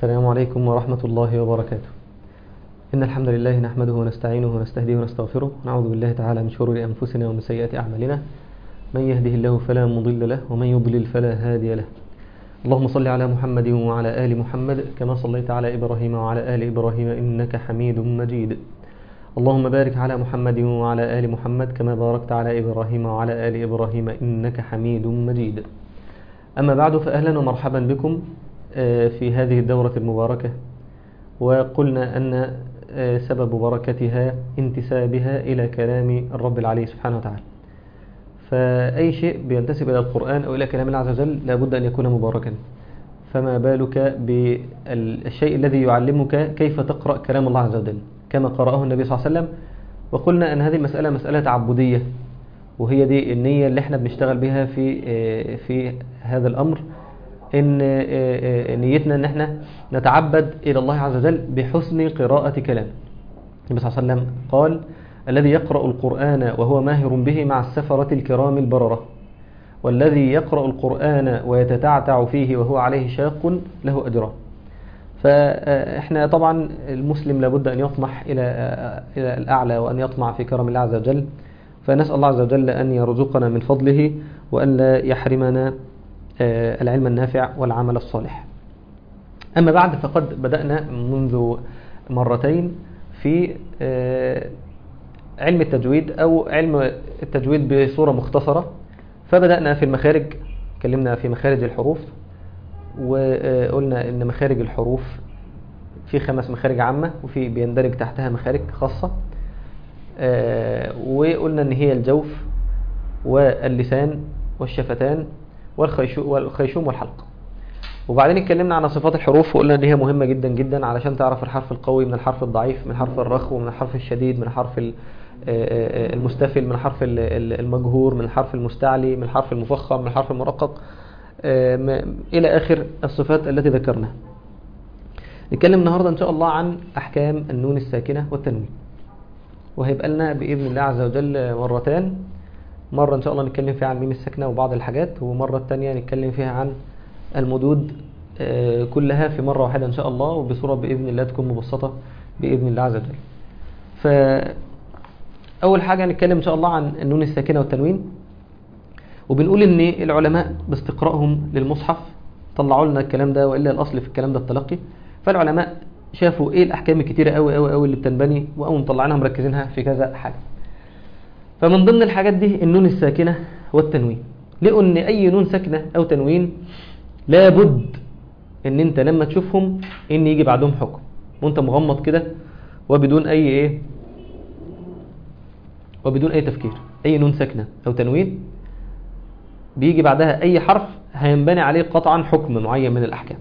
السلام عليكم ورحمة الله وبركاته إن الحمد لله نحمده ونستعينه ونستهديه ونستغفره ونعوذ بالله تعالى من شرور أنفسنا ومن سيئات أعمالنا من يهده الله فلا مضل له ومن يضلل فلا هادي له اللهم صل على محمد وعلى آل محمد كما صليت على إبراهيم وعلى آل إبراهيم إنك حميد مجيد اللهم بارك على محمد وعلى آل محمد كما باركت على إبراهيم وعلى آل إبراهيم إنك حميد مجيد أما بعد فأهلا ومرحبا بكم في هذه الدورة المباركة وقلنا أن سبب بركتها انتسابها إلى كلام الرب العلي سبحانه وتعالى فأي شيء بينتسب إلى القرآن أو إلى كلام الله عز وجل لابد أن يكون مباركا فما بالك بالشيء الذي يعلمك كيف تقرأ كلام الله عز وجل كما قرأه النبي صلى الله عليه وسلم وقلنا أن هذه المسألة مسألة تعبدية وهي دي النية اللي احنا بنشتغل بها في في هذا الأمر إن نيتنا أن احنا نتعبد إلى الله عز وجل بحسن قراءة كلام النبي صلى الله عليه وسلم قال الذي يقرأ القرآن وهو ماهر به مع السفرة الكرام البررة والذي يقرأ القرآن ويتتعتع فيه وهو عليه شاق له أجران فإحنا طبعا المسلم لابد أن يطمح إلى إلى الأعلى وأن يطمع في كرم الله عز وجل فنسأل الله عز وجل أن يرزقنا من فضله وأن لا يحرمنا العلم النافع والعمل الصالح أما بعد فقد بدأنا منذ مرتين في علم التجويد أو علم التجويد بصورة مختصرة فبدأنا في المخارج اتكلمنا في مخارج الحروف وقلنا ان مخارج الحروف في خمس مخارج عامة وفي بيندرج تحتها مخارج خاصة وقلنا ان هي الجوف واللسان والشفتان والخيشوم والحلق وبعدين اتكلمنا عن صفات الحروف وقلنا ان هي مهمة جدا جدا علشان تعرف الحرف القوي من الحرف الضعيف من الحرف الرخو من الحرف الشديد من الحرف المستفل من الحرف المجهور من الحرف المستعلي من الحرف المفخم من الحرف المرقق إلى آخر الصفات التي ذكرناها نتكلم النهاردة إن شاء الله عن أحكام النون الساكنة والتنوين وهيبقى لنا بإذن الله عز وجل مرتان مرة إن شاء الله نتكلم فيها عن ميم الساكنة وبعض الحاجات ومرة التانية نتكلم فيها عن المدود كلها في مرة واحدة إن شاء الله وبصورة بإذن الله تكون مبسطة بإذن الله عز وجل فأول حاجة نتكلم إن شاء الله عن النون الساكنة والتنوين وبنقول ان العلماء باستقرائهم للمصحف طلعوا لنا الكلام ده والا الاصل في الكلام ده التلقي فالعلماء شافوا ايه الاحكام الكتيره قوي قوي قوي اللي بتنبني وقاموا مطلعينها مركزينها في كذا حاجه فمن ضمن الحاجات دي النون الساكنه والتنوين لقوا ان اي نون ساكنه او تنوين لابد ان انت لما تشوفهم ان يجي بعدهم حكم وانت مغمض كده وبدون اي ايه وبدون اي تفكير اي نون ساكنه او تنوين بيجي بعدها أي حرف هينبني عليه قطعا حكم معين من الأحكام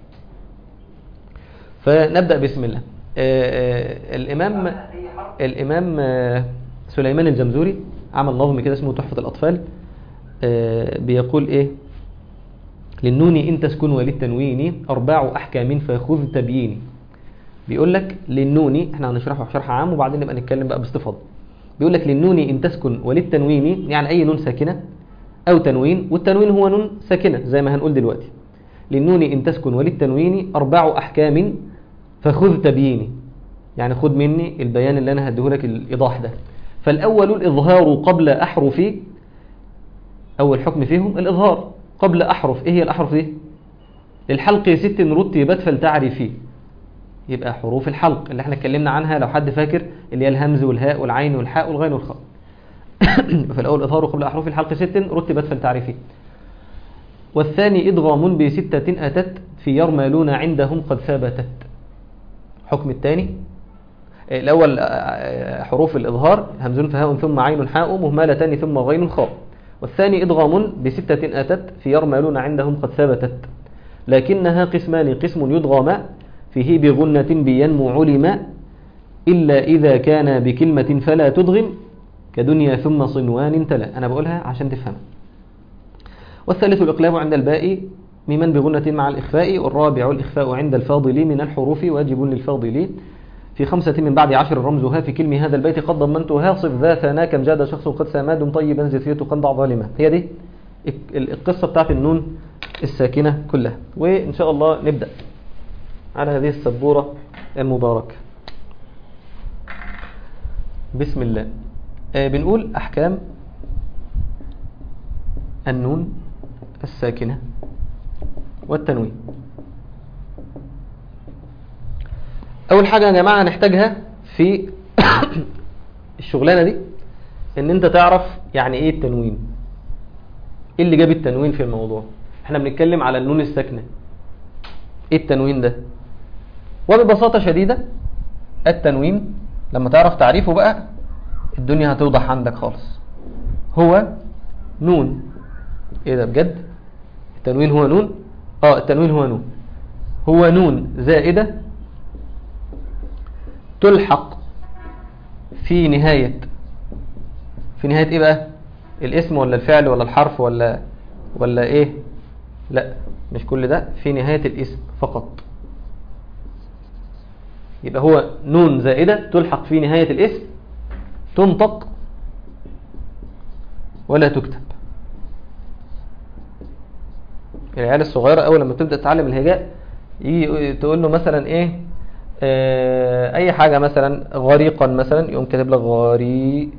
فنبدأ بسم الله آآ آآ الإمام الإمام سليمان الجمزوري عمل نظم كده اسمه تحفة الأطفال بيقول إيه للنون إن تسكن وللتنوين أربع أحكام فخذ تبييني بيقول لك للنون احنا هنشرحه شرح عام وبعدين نبقى نتكلم بقى باستفاضة بيقول لك للنون إن تسكن وللتنوين يعني أي نون ساكنة أو تنوين والتنوين هو نون ساكنة زي ما هنقول دلوقتي للنون إن تسكن وللتنوين أربع أحكام فخذ تبييني يعني خذ مني البيان اللي أنا هديه لك الإيضاح ده فالأول الإظهار قبل أحرف أول حكم فيهم الإظهار قبل أحرف إيه هي الأحرف دي للحلق ست رتبت فلتعرفي يبقى حروف الحلق اللي احنا اتكلمنا عنها لو حد فاكر اللي هي الهمز والهاء والعين والحاء والغين والخاء فالأول إظهار قبل أحرف الحلق ست رتبت فلتعرفي والثاني إدغام بستة أتت في يرملون عندهم قد ثبتت حكم الثاني الأول حروف الإظهار همز فهاء ثم عين حاء مهملتان ثم غين خاء والثاني إدغام بستة أتت في يرملون عندهم قد ثبتت لكنها قسمان قسم يدغم فيه بغنة بينمو علم إلا إذا كان بكلمة فلا تدغم كدنيا ثم صنوان تلا أنا بقولها عشان تفهم والثالث الإقلاب عند الباء ممن بغنة مع الإخفاء والرابع الإخفاء عند الفاضل من الحروف واجب للفاضل في خمسة من بعد عشر رمزها في كلم هذا البيت قد ضمنتها صف ذا ثنا كم جاد شخص قد ساماد طيبا زفية قندع ظالمة هي دي القصة بتاعت النون الساكنة كلها وإن شاء الله نبدأ على هذه السبورة المباركة بسم الله آه بنقول أحكام النون الساكنة والتنوين أول حاجة يا جماعة هنحتاجها في الشغلانة دي إن أنت تعرف يعني إيه التنوين إيه اللي جاب التنوين في الموضوع إحنا بنتكلم على النون الساكنة إيه التنوين ده وببساطة شديدة التنوين لما تعرف تعريفه بقى الدنيا هتوضح عندك خالص هو نون ايه ده بجد التنوين هو نون اه التنوين هو نون هو نون زائدة تلحق في نهاية في نهاية ايه بقى الاسم ولا الفعل ولا الحرف ولا ولا ايه لا مش كل ده في نهاية الاسم فقط يبقى هو نون زائدة تلحق في نهاية الاسم تنطق ولا تكتب العيال الصغيرة أول لما تبدأ تتعلم الهجاء يجي تقول له مثلا إيه آه أي حاجة مثلا غريقا مثلا يقوم كاتب لك غريقا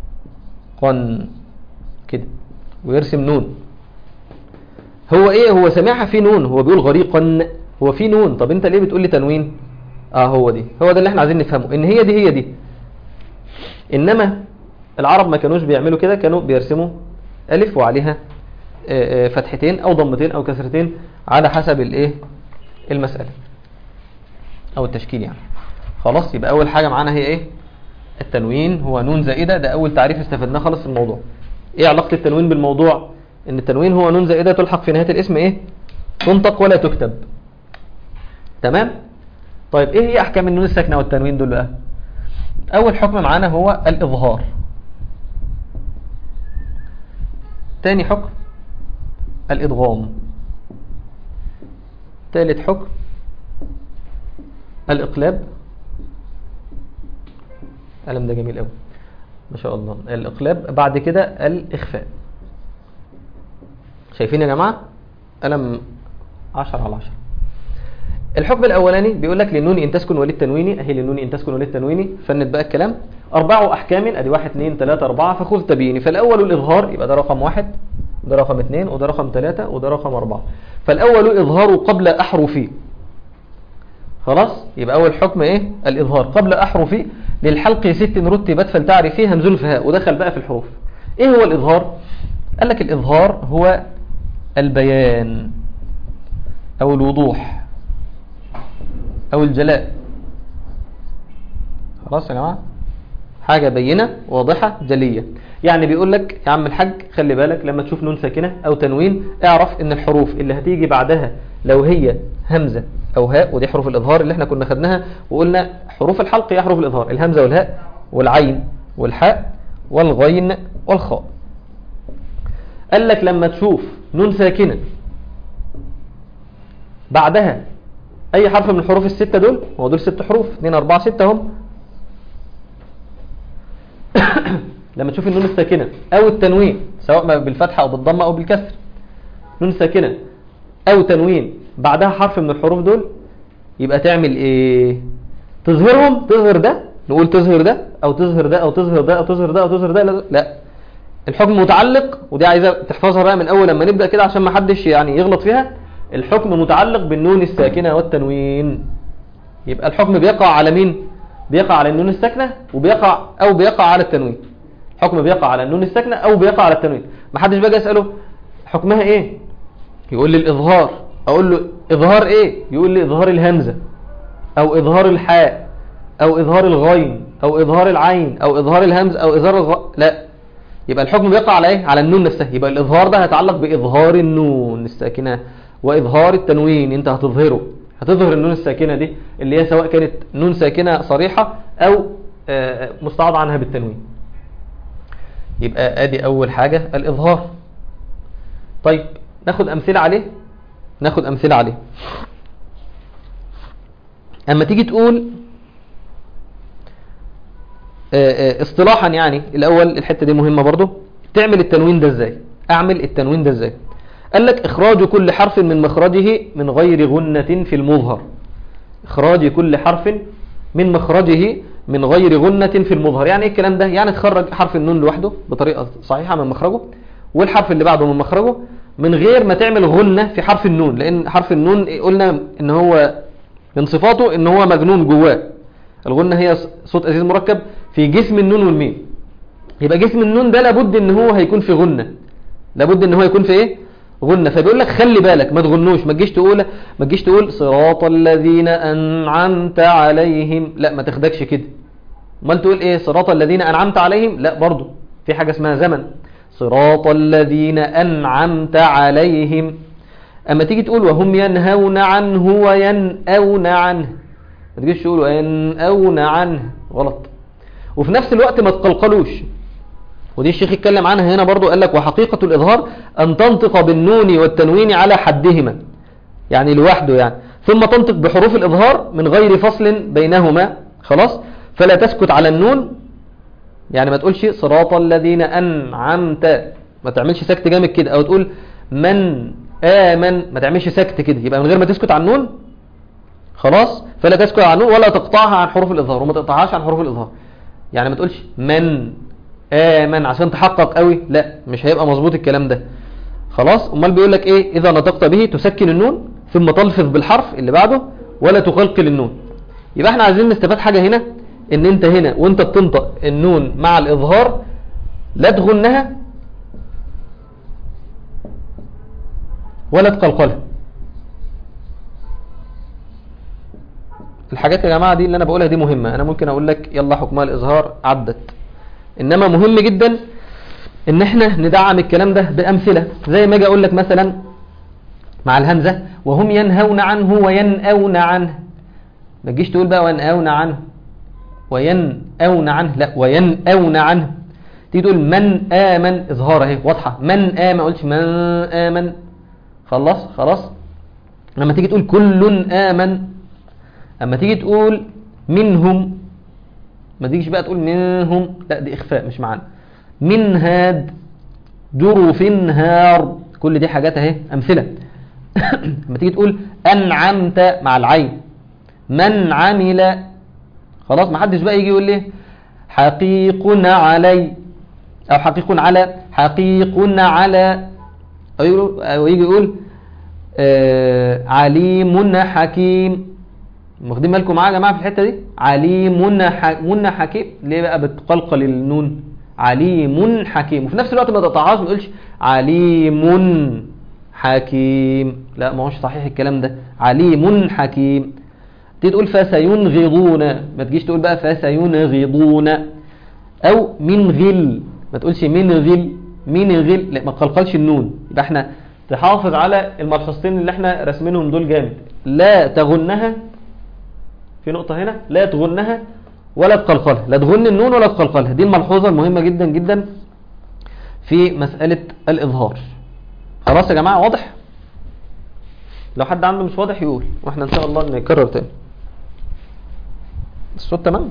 كده ويرسم نون هو إيه هو سامعها في نون هو بيقول غريقا هو في نون طب أنت ليه بتقول لي تنوين اه هو دي هو ده اللي احنا عايزين نفهمه ان هي دي هي دي انما العرب ما كانوش بيعملوا كده كانوا بيرسموا الف وعليها فتحتين او ضمتين او كسرتين على حسب الايه المسألة او التشكيل يعني خلاص يبقى اول حاجة معانا هي ايه التنوين هو نون زائدة ده اول تعريف استفدناه خلاص في الموضوع ايه علاقة التنوين بالموضوع ان التنوين هو نون زائدة تلحق في نهاية الاسم ايه تنطق ولا تكتب تمام طيب ايه هي احكام النون الساكنه والتنوين دول بقى اول حكم معانا هو الاظهار تاني حكم الادغام ثالث حكم الاقلاب القلم ده جميل قوي ما شاء الله الاقلاب بعد كده الاخفاء شايفين يا جماعه قلم 10 على 10 الحكم الاولاني بيقول لك للنون ان تسكن وللتنوين اهي للنون ان تسكن وللتنوين فند بقى الكلام اربع احكام ادي 1 2 3 4 فخذ تبيني فالاول الاظهار يبقى ده رقم واحد وده رقم اثنين وده رقم ثلاثة وده رقم أربعة فالأول إظهار قبل أحرفي خلاص يبقى أول حكم إيه الإظهار قبل أحرفي للحلق ست رتبت فلتعرف فيها همز الفهاء ودخل بقى في الحروف إيه هو الإظهار قال لك الإظهار هو البيان أو الوضوح أو الجلاء خلاص يا جماعة حاجة بينة واضحة جلية يعني بيقول لك يا عم الحاج خلي بالك لما تشوف نون ساكنة أو تنوين اعرف ان الحروف اللي هتيجي بعدها لو هي همزة أو هاء ودي حروف الإظهار اللي احنا كنا خدناها وقلنا حروف الحلق هي حروف الإظهار الهمزة والهاء والعين والحاء والغين والخاء قال لك لما تشوف نون ساكنة بعدها أي حرف من الحروف الستة دول هو دول ست حروف 2 4 6 هم لما تشوف النون الساكنة أو التنوين سواء بالفتحة أو بالضمة أو بالكسر نون ساكنة أو تنوين بعدها حرف من الحروف دول يبقى تعمل إيه تظهرهم تظهر ده نقول تظهر ده أو تظهر ده أو تظهر ده أو تظهر ده أو تظهر ده لا, لا. الحكم متعلق ودي عايزة تحفظها بقى من أول لما نبدأ كده عشان ما حدش يعني يغلط فيها الحكم متعلق بالنون الساكنة والتنوين يبقى الحكم بيقع على مين بيقع على النون الساكنة وبيقع أو بيقع على التنوين حكم بيقع على النون الساكنة أو بيقع على التنوين ما حدش بقى يسأله حكمها إيه يقول لي الإظهار أقول له إظهار إيه يقول لي إظهار الهمزة أو إظهار الحاء أو إظهار الغين أو إظهار العين أو إظهار الهمز أو إظهار الغ... لا يبقى الحكم بيقع على إيه على النون نفسها يبقى الإظهار ده هيتعلق بإظهار النون الساكنة وإظهار التنوين أنت هتظهره هتظهر النون الساكنة دي اللي هي سواء كانت نون ساكنة صريحة أو مستعض عنها بالتنوين يبقى ادي اول حاجة الاظهار طيب ناخد امثلة عليه ناخد امثلة عليه اما تيجي تقول اصطلاحا يعني الاول الحتة دي مهمة برضو تعمل التنوين ده ازاي اعمل التنوين ده ازاي قال لك اخراج كل حرف من مخرجه من غير غنة في المظهر إخراج كل حرف من مخرجه من غير غنة في المظهر يعني ايه الكلام ده يعني تخرج حرف النون لوحده بطريقة صحيحة من مخرجه والحرف اللي بعده من مخرجه من غير ما تعمل غنة في حرف النون لأن حرف النون قلنا إن هو من صفاته إن هو مجنون جواه الغنة هي صوت أزيز مركب في جسم النون والميم يبقى جسم النون ده لابد إن هو هيكون في غنة لابد إن هو يكون في إيه غنة فبيقول لك خلي بالك ما تغنوش ما تجيش تقول ما تجيش تقول صراط الذين أنعمت عليهم لا ما تاخدكش كده امال تقول ايه صراط الذين أنعمت عليهم لا برضو في حاجة اسمها زمن صراط الذين أنعمت عليهم أما تيجي تقول وهم ينهون عنه وينأون عنه ما تجيش تقول وينأون عنه غلط وفي نفس الوقت ما تقلقلوش ودي الشيخ اتكلم عنها هنا برضو قال لك وحقيقة الإظهار أن تنطق بالنون والتنوين على حدهما يعني لوحده يعني ثم تنطق بحروف الإظهار من غير فصل بينهما خلاص فلا تسكت على النون يعني ما تقولش صراط الذين أنعمت ما تعملش سكت جامد كده أو تقول من آمن ما تعملش سكت كده يبقى من غير ما تسكت على النون خلاص فلا تسكت على النون ولا تقطعها عن حروف الإظهار وما تقطعهاش عن حروف الإظهار يعني ما تقولش من آمن عشان تحقق قوي لا مش هيبقى مظبوط الكلام ده خلاص امال بيقول لك ايه اذا نطقت به تسكن النون ثم تلفظ بالحرف اللي بعده ولا تقلقل النون يبقى احنا عايزين نستفاد حاجة هنا ان انت هنا وانت بتنطق النون مع الاظهار لا تغنها ولا تقلقلها الحاجات يا جماعة دي اللي انا بقولها دي مهمة انا ممكن اقول لك يلا حكمها الاظهار عدت انما مهم جدا ان احنا ندعم الكلام ده بامثله زي ما اجي اقول لك مثلا مع الهمزه وهم ينهون عنه وينأون عنه ما تجيش تقول بقى وينأون عنه وينأون عنه لا وينأون عنه تيجي تقول من آمن إظهار اهي واضحة من آمن قلتش من آمن خلاص خلاص لما تيجي تقول كل آمن اما تيجي تقول منهم ما تيجيش بقى تقول منهم لا دي إخفاء مش معانا من هاد جرف هار كل دي حاجات اهي أمثلة لما تيجي تقول أنعمت مع العين من عمل خلاص ما حدش بقى يجي يقول لي حقيق علي أو حقيق على حقيق على أو يجي يقول آه عليم حكيم واخدين بالكم معايا يا جماعه في الحته دي عليم من حكيم ليه بقى بتقلقل النون عليم حكيم وفي نفس الوقت ما تقطعهاش ما تقولش عليم حكيم لا ما هوش صحيح الكلام ده عليم حكيم تيجي تقول فسينغضون ما تجيش تقول بقى فسينغضون او من غل ما تقولش من غل من غل لا ما تقلقلش النون يبقى احنا تحافظ على الملحوظتين اللي احنا راسمينهم دول جامد لا تغنها في نقطة هنا لا تغنها ولا تقلقلها لا تغن النون ولا تقلقلها دي الملحوظة المهمة جدا جدا في مسألة الإظهار خلاص يا جماعة واضح لو حد عنده مش واضح يقول واحنا ان شاء الله نكرر تاني الصوت تمام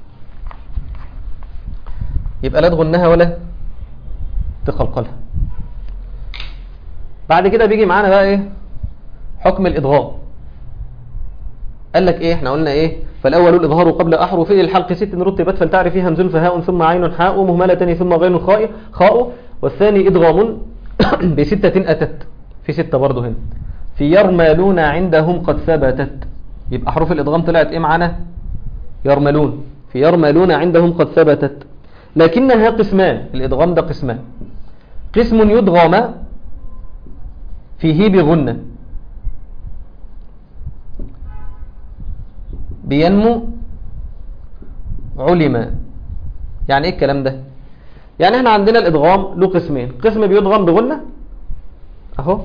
يبقى لا تغنها ولا تقلقلها بعد كده بيجي معانا بقى ايه حكم الإضغام قال لك ايه احنا قلنا ايه فالاول الاظهار قبل احرف الحلق ست رتبت فلتعرف فيها همز فهاء ثم عين حاء مهملة ثم غين خاء خاء والثاني ادغام بستة اتت في ستة برضه هنا في يرملون عندهم قد ثبتت يبقى حروف الادغام طلعت ايه معانا يرملون في يرملون عندهم قد ثبتت لكنها قسمان الادغام ده قسمان قسم يدغم فيه بغنه بينمو علما يعني ايه الكلام ده يعني احنا عندنا الادغام له قسمين قسم بيدغم بغنة اهو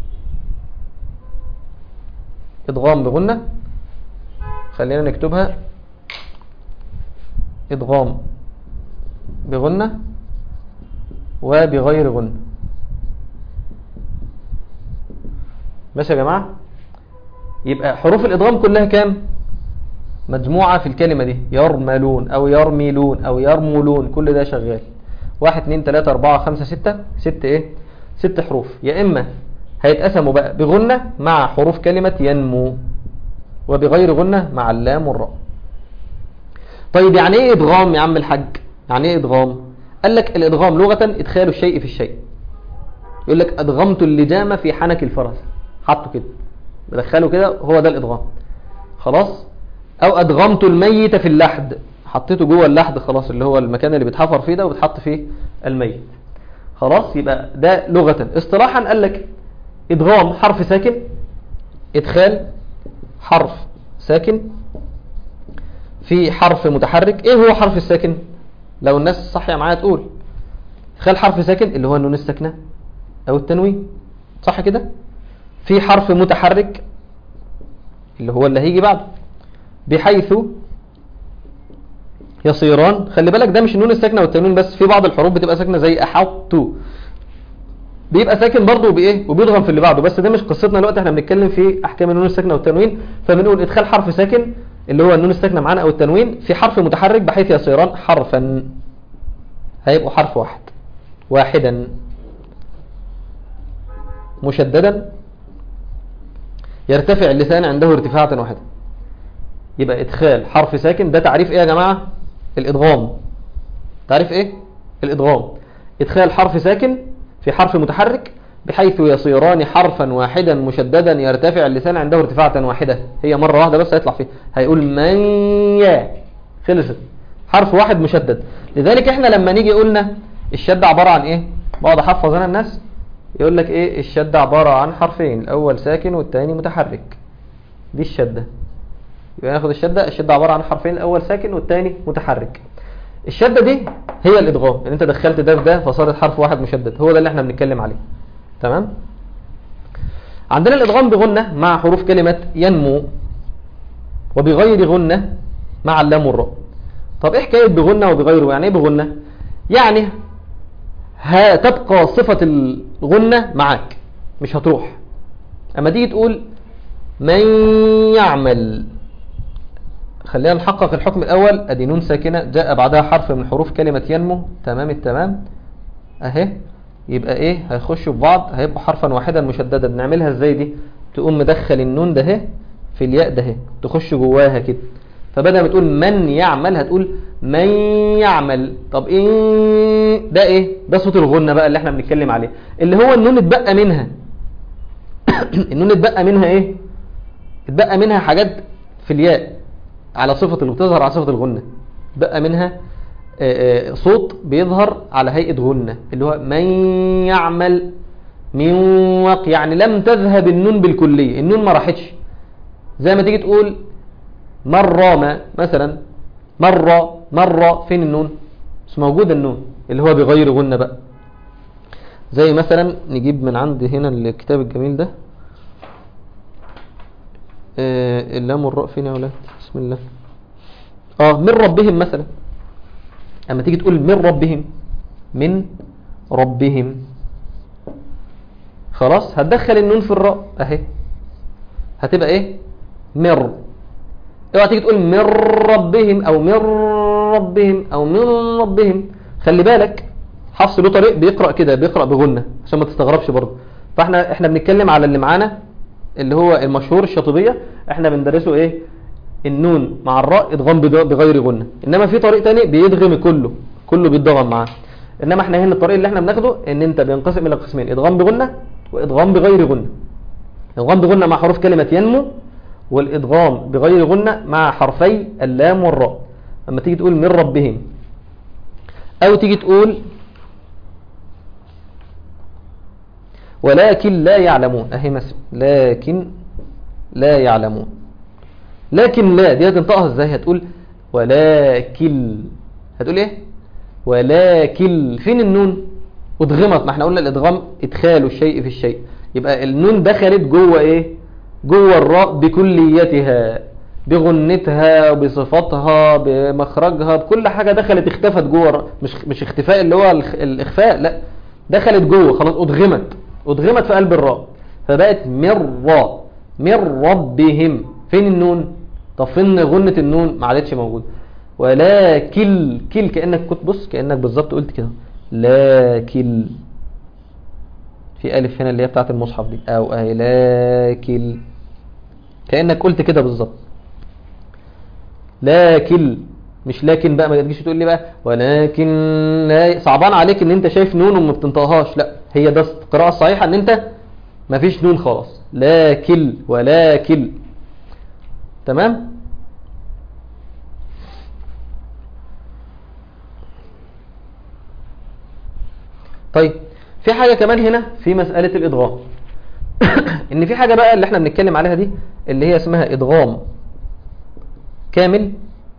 ادغام بغنة خلينا نكتبها ادغام بغنة وبغير غنة ماشي يا جماعة يبقى حروف الادغام كلها كام مجموعة في الكلمة دي يرملون أو يرملون أو يرملون كل ده شغال واحد اتنين تلاتة أربعة خمسة ستة ست إيه ست حروف يا إما هيتقسموا بقى بغنة مع حروف كلمة ينمو وبغير غنة مع اللام والراء طيب يعني ايه ادغام يا عم الحاج يعني ايه ادغام قال لك الادغام لغة ادخال الشيء في الشيء يقول لك ادغمت اللجام في حنك الفرس حطه كده بدخله كده هو ده الادغام خلاص او ادغمت الميت في اللحد حطيته جوه اللحد خلاص اللي هو المكان اللي بيتحفر فيه ده وبتحط فيه الميت خلاص يبقى ده لغة اصطلاحا قال لك ادغام حرف ساكن ادخال حرف ساكن في حرف متحرك ايه هو حرف الساكن لو الناس صحية معايا تقول ادخال حرف ساكن اللي هو النون الساكنة او التنوين صح كده في حرف متحرك اللي هو اللي هيجي بعده بحيث يصيران خلي بالك ده مش النون الساكنه والتنوين بس في بعض الحروف بتبقى ساكنه زي احط بيبقى ساكن برضه بايه وبيضغم في اللي بعده بس ده مش قصتنا دلوقتي احنا بنتكلم في احكام النون الساكنه والتنوين فبنقول ادخال حرف ساكن اللي هو النون الساكنه معانا او التنوين في حرف متحرك بحيث يصيران حرفا هيبقوا حرف واحد واحدا مشددا يرتفع اللسان عنده ارتفاعة واحدة يبقى ادخال حرف ساكن ده تعريف ايه يا جماعة الادغام تعريف ايه الادغام ادخال حرف ساكن في حرف متحرك بحيث يصيران حرفا واحدا مشددا يرتفع اللسان عنده ارتفاعة واحدة هي مرة واحدة بس هيطلع فيه هيقول من يا خلصت حرف واحد مشدد لذلك احنا لما نيجي قلنا الشد عبارة عن ايه بقعد احفظ انا الناس يقول لك ايه الشد عبارة عن حرفين الاول ساكن والتاني متحرك دي الشدة يبقى ناخد الشدة الشدة عبارة عن حرفين الاول ساكن والتاني متحرك الشدة دي هي الادغام ان انت دخلت ده في ده فصارت حرف واحد مشدد هو ده اللي احنا بنتكلم عليه تمام عندنا الادغام بغنة مع حروف كلمة ينمو وبغير غنة مع اللام والراء طب ايه حكاية بغنة وبغيره يعني ايه بغنة يعني هتبقى صفة الغنة معاك مش هتروح اما تيجي تقول من يعمل خلينا نحقق الحكم الاول ادي نون ساكنة جاء بعدها حرف من حروف كلمة ينمو تمام التمام اهي يبقى ايه هيخشوا في بعض هيبقوا حرفا واحدا مشددا بنعملها ازاي دي تقوم مدخل النون ده اهي في الياء ده اهي تخش جواها كده فبدل ما تقول من يعمل هتقول من يعمل طب ايه ده ايه ده صوت الغنة بقى اللي احنا بنتكلم عليه اللي هو النون اتبقى منها النون اتبقى منها ايه اتبقى منها حاجات في الياء على صفة اللي بتظهر على صفة الغنة بقى منها آآ آآ صوت بيظهر على هيئة غنة اللي هو من يعمل من وق يعني لم تذهب النون بالكلية النون ما راحتش زي ما تيجي تقول مرة ما مثلا مرة مرة فين النون مش موجود النون اللي هو بغير غنة بقى زي مثلا نجيب من عند هنا الكتاب الجميل ده آه اللام والراء فين يا ولاد بسم الله اه من ربهم مثلا اما تيجي تقول من ربهم من ربهم خلاص هتدخل النون في الراء اهي هتبقى ايه مر اوعى تيجي تقول من ربهم او من ربهم او من ربهم خلي بالك حفص له طريق بيقرا كده بيقرا بغنه عشان ما تستغربش برضه فاحنا احنا بنتكلم على اللي معانا اللي هو المشهور الشاطبيه احنا بندرسه ايه النون مع الراء ادغام بغير غنه انما في طريق تاني بيدغم كله كله بيتضغم معاه انما احنا هنا الطريق اللي احنا بناخده ان انت بينقسم الى قسمين ادغام بغنه وادغام بغير غنه ادغام بغنه مع حروف كلمه ينمو والادغام بغير غنه مع حرفي اللام والراء اما تيجي تقول من ربهم او تيجي تقول ولكن لا يعلمون اهي مثلا لكن لا يعلمون لكن لا دي هتنطقها ازاي هتقول ولكن هتقول ايه ولكن فين النون ادغمت ما احنا قلنا الادغام ادخال الشيء في الشيء يبقى النون دخلت جوه ايه جوه الراء بكليتها بغنتها بصفتها بمخرجها بكل حاجة دخلت اختفت جوه مش مش اختفاء اللي هو الاخفاء لا دخلت جوه خلاص ادغمت ادغمت في قلب الراء فبقت مر من ربهم فين النون طب فين غنة النون ما عادتش موجودة ولكن كل كأنك كنت بص كأنك بالظبط قلت كده لكن في ألف هنا اللي هي بتاعت المصحف دي أو أهي لكن كأنك قلت كده بالظبط لكن مش لكن بقى ما تجيش تقول لي بقى ولكن لا صعبان عليك ان انت شايف نون وما بتنطقهاش لا هي ده القراءه الصحيحه ان انت ما فيش نون خالص لكن ولكن تمام طيب في حاجة كمان هنا في مسألة الإدغام إن في حاجة بقى اللي احنا بنتكلم عليها دي اللي هي اسمها إدغام كامل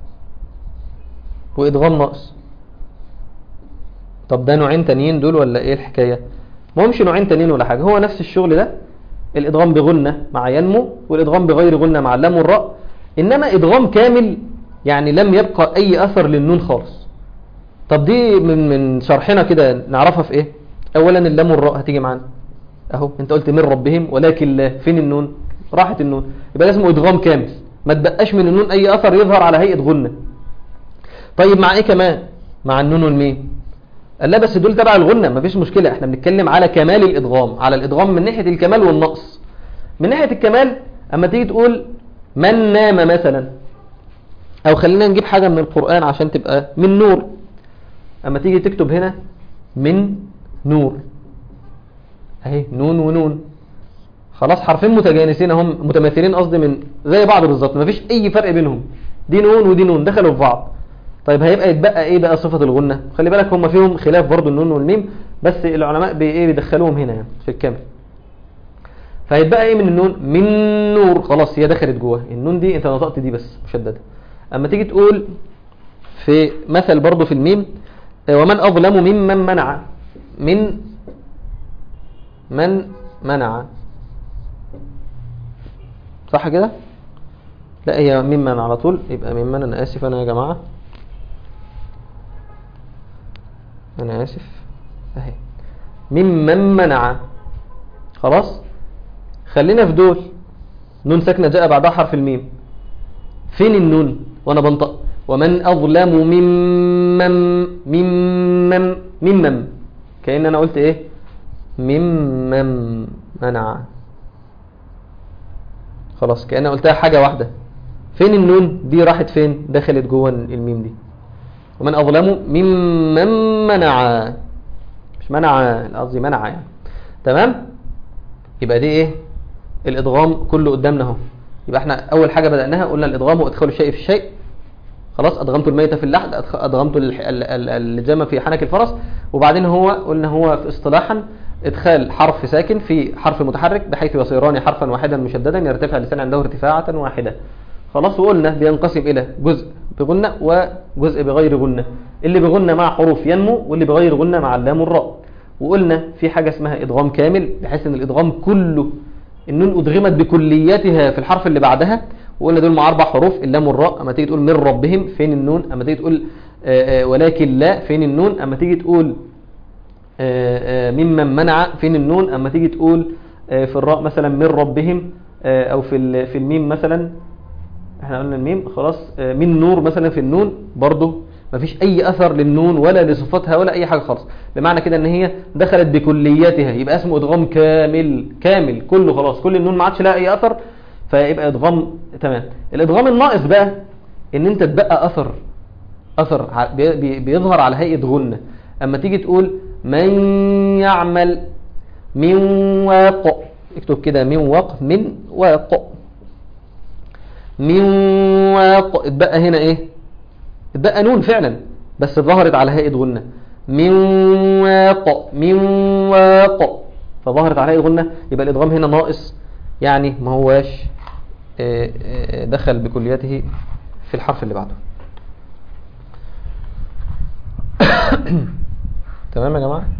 وإدغام ناقص طب ده نوعين تانيين دول ولا إيه الحكاية ما همش نوعين تانيين ولا حاجة هو نفس الشغل ده الإدغام بغنة مع ينمو والإدغام بغير غنة مع اللام والراء إنما إدغام كامل يعني لم يبقى أي أثر للنون خالص طب دي من من شرحنا كده نعرفها في ايه اولا اللام والراء هتيجي معانا اهو انت قلت من ربهم ولكن لا فين النون راحت النون يبقى ده اسمه ادغام كامل ما تبقاش من النون اي اثر يظهر على هيئه غنه طيب مع ايه كمان مع النون والميم قال لا بس دول تبع الغنه مفيش مشكله احنا بنتكلم على كمال الادغام على الادغام من ناحيه الكمال والنقص من ناحيه الكمال اما تيجي تقول من نام مثلا او خلينا نجيب حاجه من القران عشان تبقى من نور اما تيجي تكتب هنا من نور اهي نون ونون خلاص حرفين متجانسين هم متماثلين قصدي من زي بعض بالظبط مفيش اي فرق بينهم دي نون ودي نون دخلوا في بعض طيب هيبقى يتبقى ايه بقى صفة الغنة خلي بالك هم فيهم خلاف برضو النون والميم بس العلماء بي ايه بيدخلوهم هنا يعني في الكامل فهيتبقى ايه من النون من نور خلاص هي دخلت جوه النون دي انت نطقت دي بس مشددة اما تيجي تقول في مثل برضو في الميم ومن أظلم ممن منع من من منع صح كده لا هي ممن على طول يبقى ممن أنا آسف أنا يا جماعة أنا آسف أهي ممن منع خلاص خلينا في دول نون ساكنة جاء بعدها حرف الميم فين النون وأنا بنطق ومن أظلم ممن ممن ممن كأن أنا قلت إيه ممن منع خلاص كأن أنا قلتها حاجة واحدة فين النون دي راحت فين دخلت جوه الميم دي ومن أظلم ممن منع مش منع قصدي منع يعني تمام يبقى دي ايه الادغام كله قدامنا اهو يبقى احنا اول حاجه بداناها قلنا الادغام هو ادخال الشيء في الشيء خلاص ادغمت الميت في اللحد ادغمت اللجام في حنك الفرس وبعدين هو قلنا هو في اصطلاحا ادخال حرف ساكن في حرف متحرك بحيث يصيران حرفا واحدا مشددا يرتفع اللسان عنده ارتفاعة واحدة خلاص وقلنا بينقسم الى جزء بغنة وجزء بغير غنة اللي بغنة مع حروف ينمو واللي بغير غنة مع اللام والراء وقلنا في حاجة اسمها ادغام كامل بحيث ان الادغام كله النون ادغمت بكلياتها في الحرف اللي بعدها وقلنا دول مع اربع حروف اللام والراء اما تيجي تقول من ربهم فين النون اما تيجي تقول آآ آآ ولكن لا فين النون اما تيجي تقول آآ ممن منع فين النون اما تيجي تقول في الراء مثلا من ربهم او في في الميم مثلا احنا قلنا الميم خلاص من نور مثلا في النون برضو مفيش اي اثر للنون ولا لصفتها ولا اي حاجه خالص بمعنى كده ان هي دخلت بكلياتها يبقى اسمه ادغام كامل كامل كله خلاص كل النون ما عادش لها اي اثر فيبقى ادغام تمام الادغام الناقص بقى ان انت تبقى اثر اثر بيظهر على هيئه غنه اما تيجي تقول من يعمل من واق اكتب كده من واق من واق من واق اتبقى هنا ايه اتبقى نون فعلا بس ظهرت على هيئه غنه من واق من واق فظهرت على هيئه غنه يبقى الادغام هنا ناقص يعني ما هواش دخل بكلياته في الحرف اللي بعده تمام يا جماعة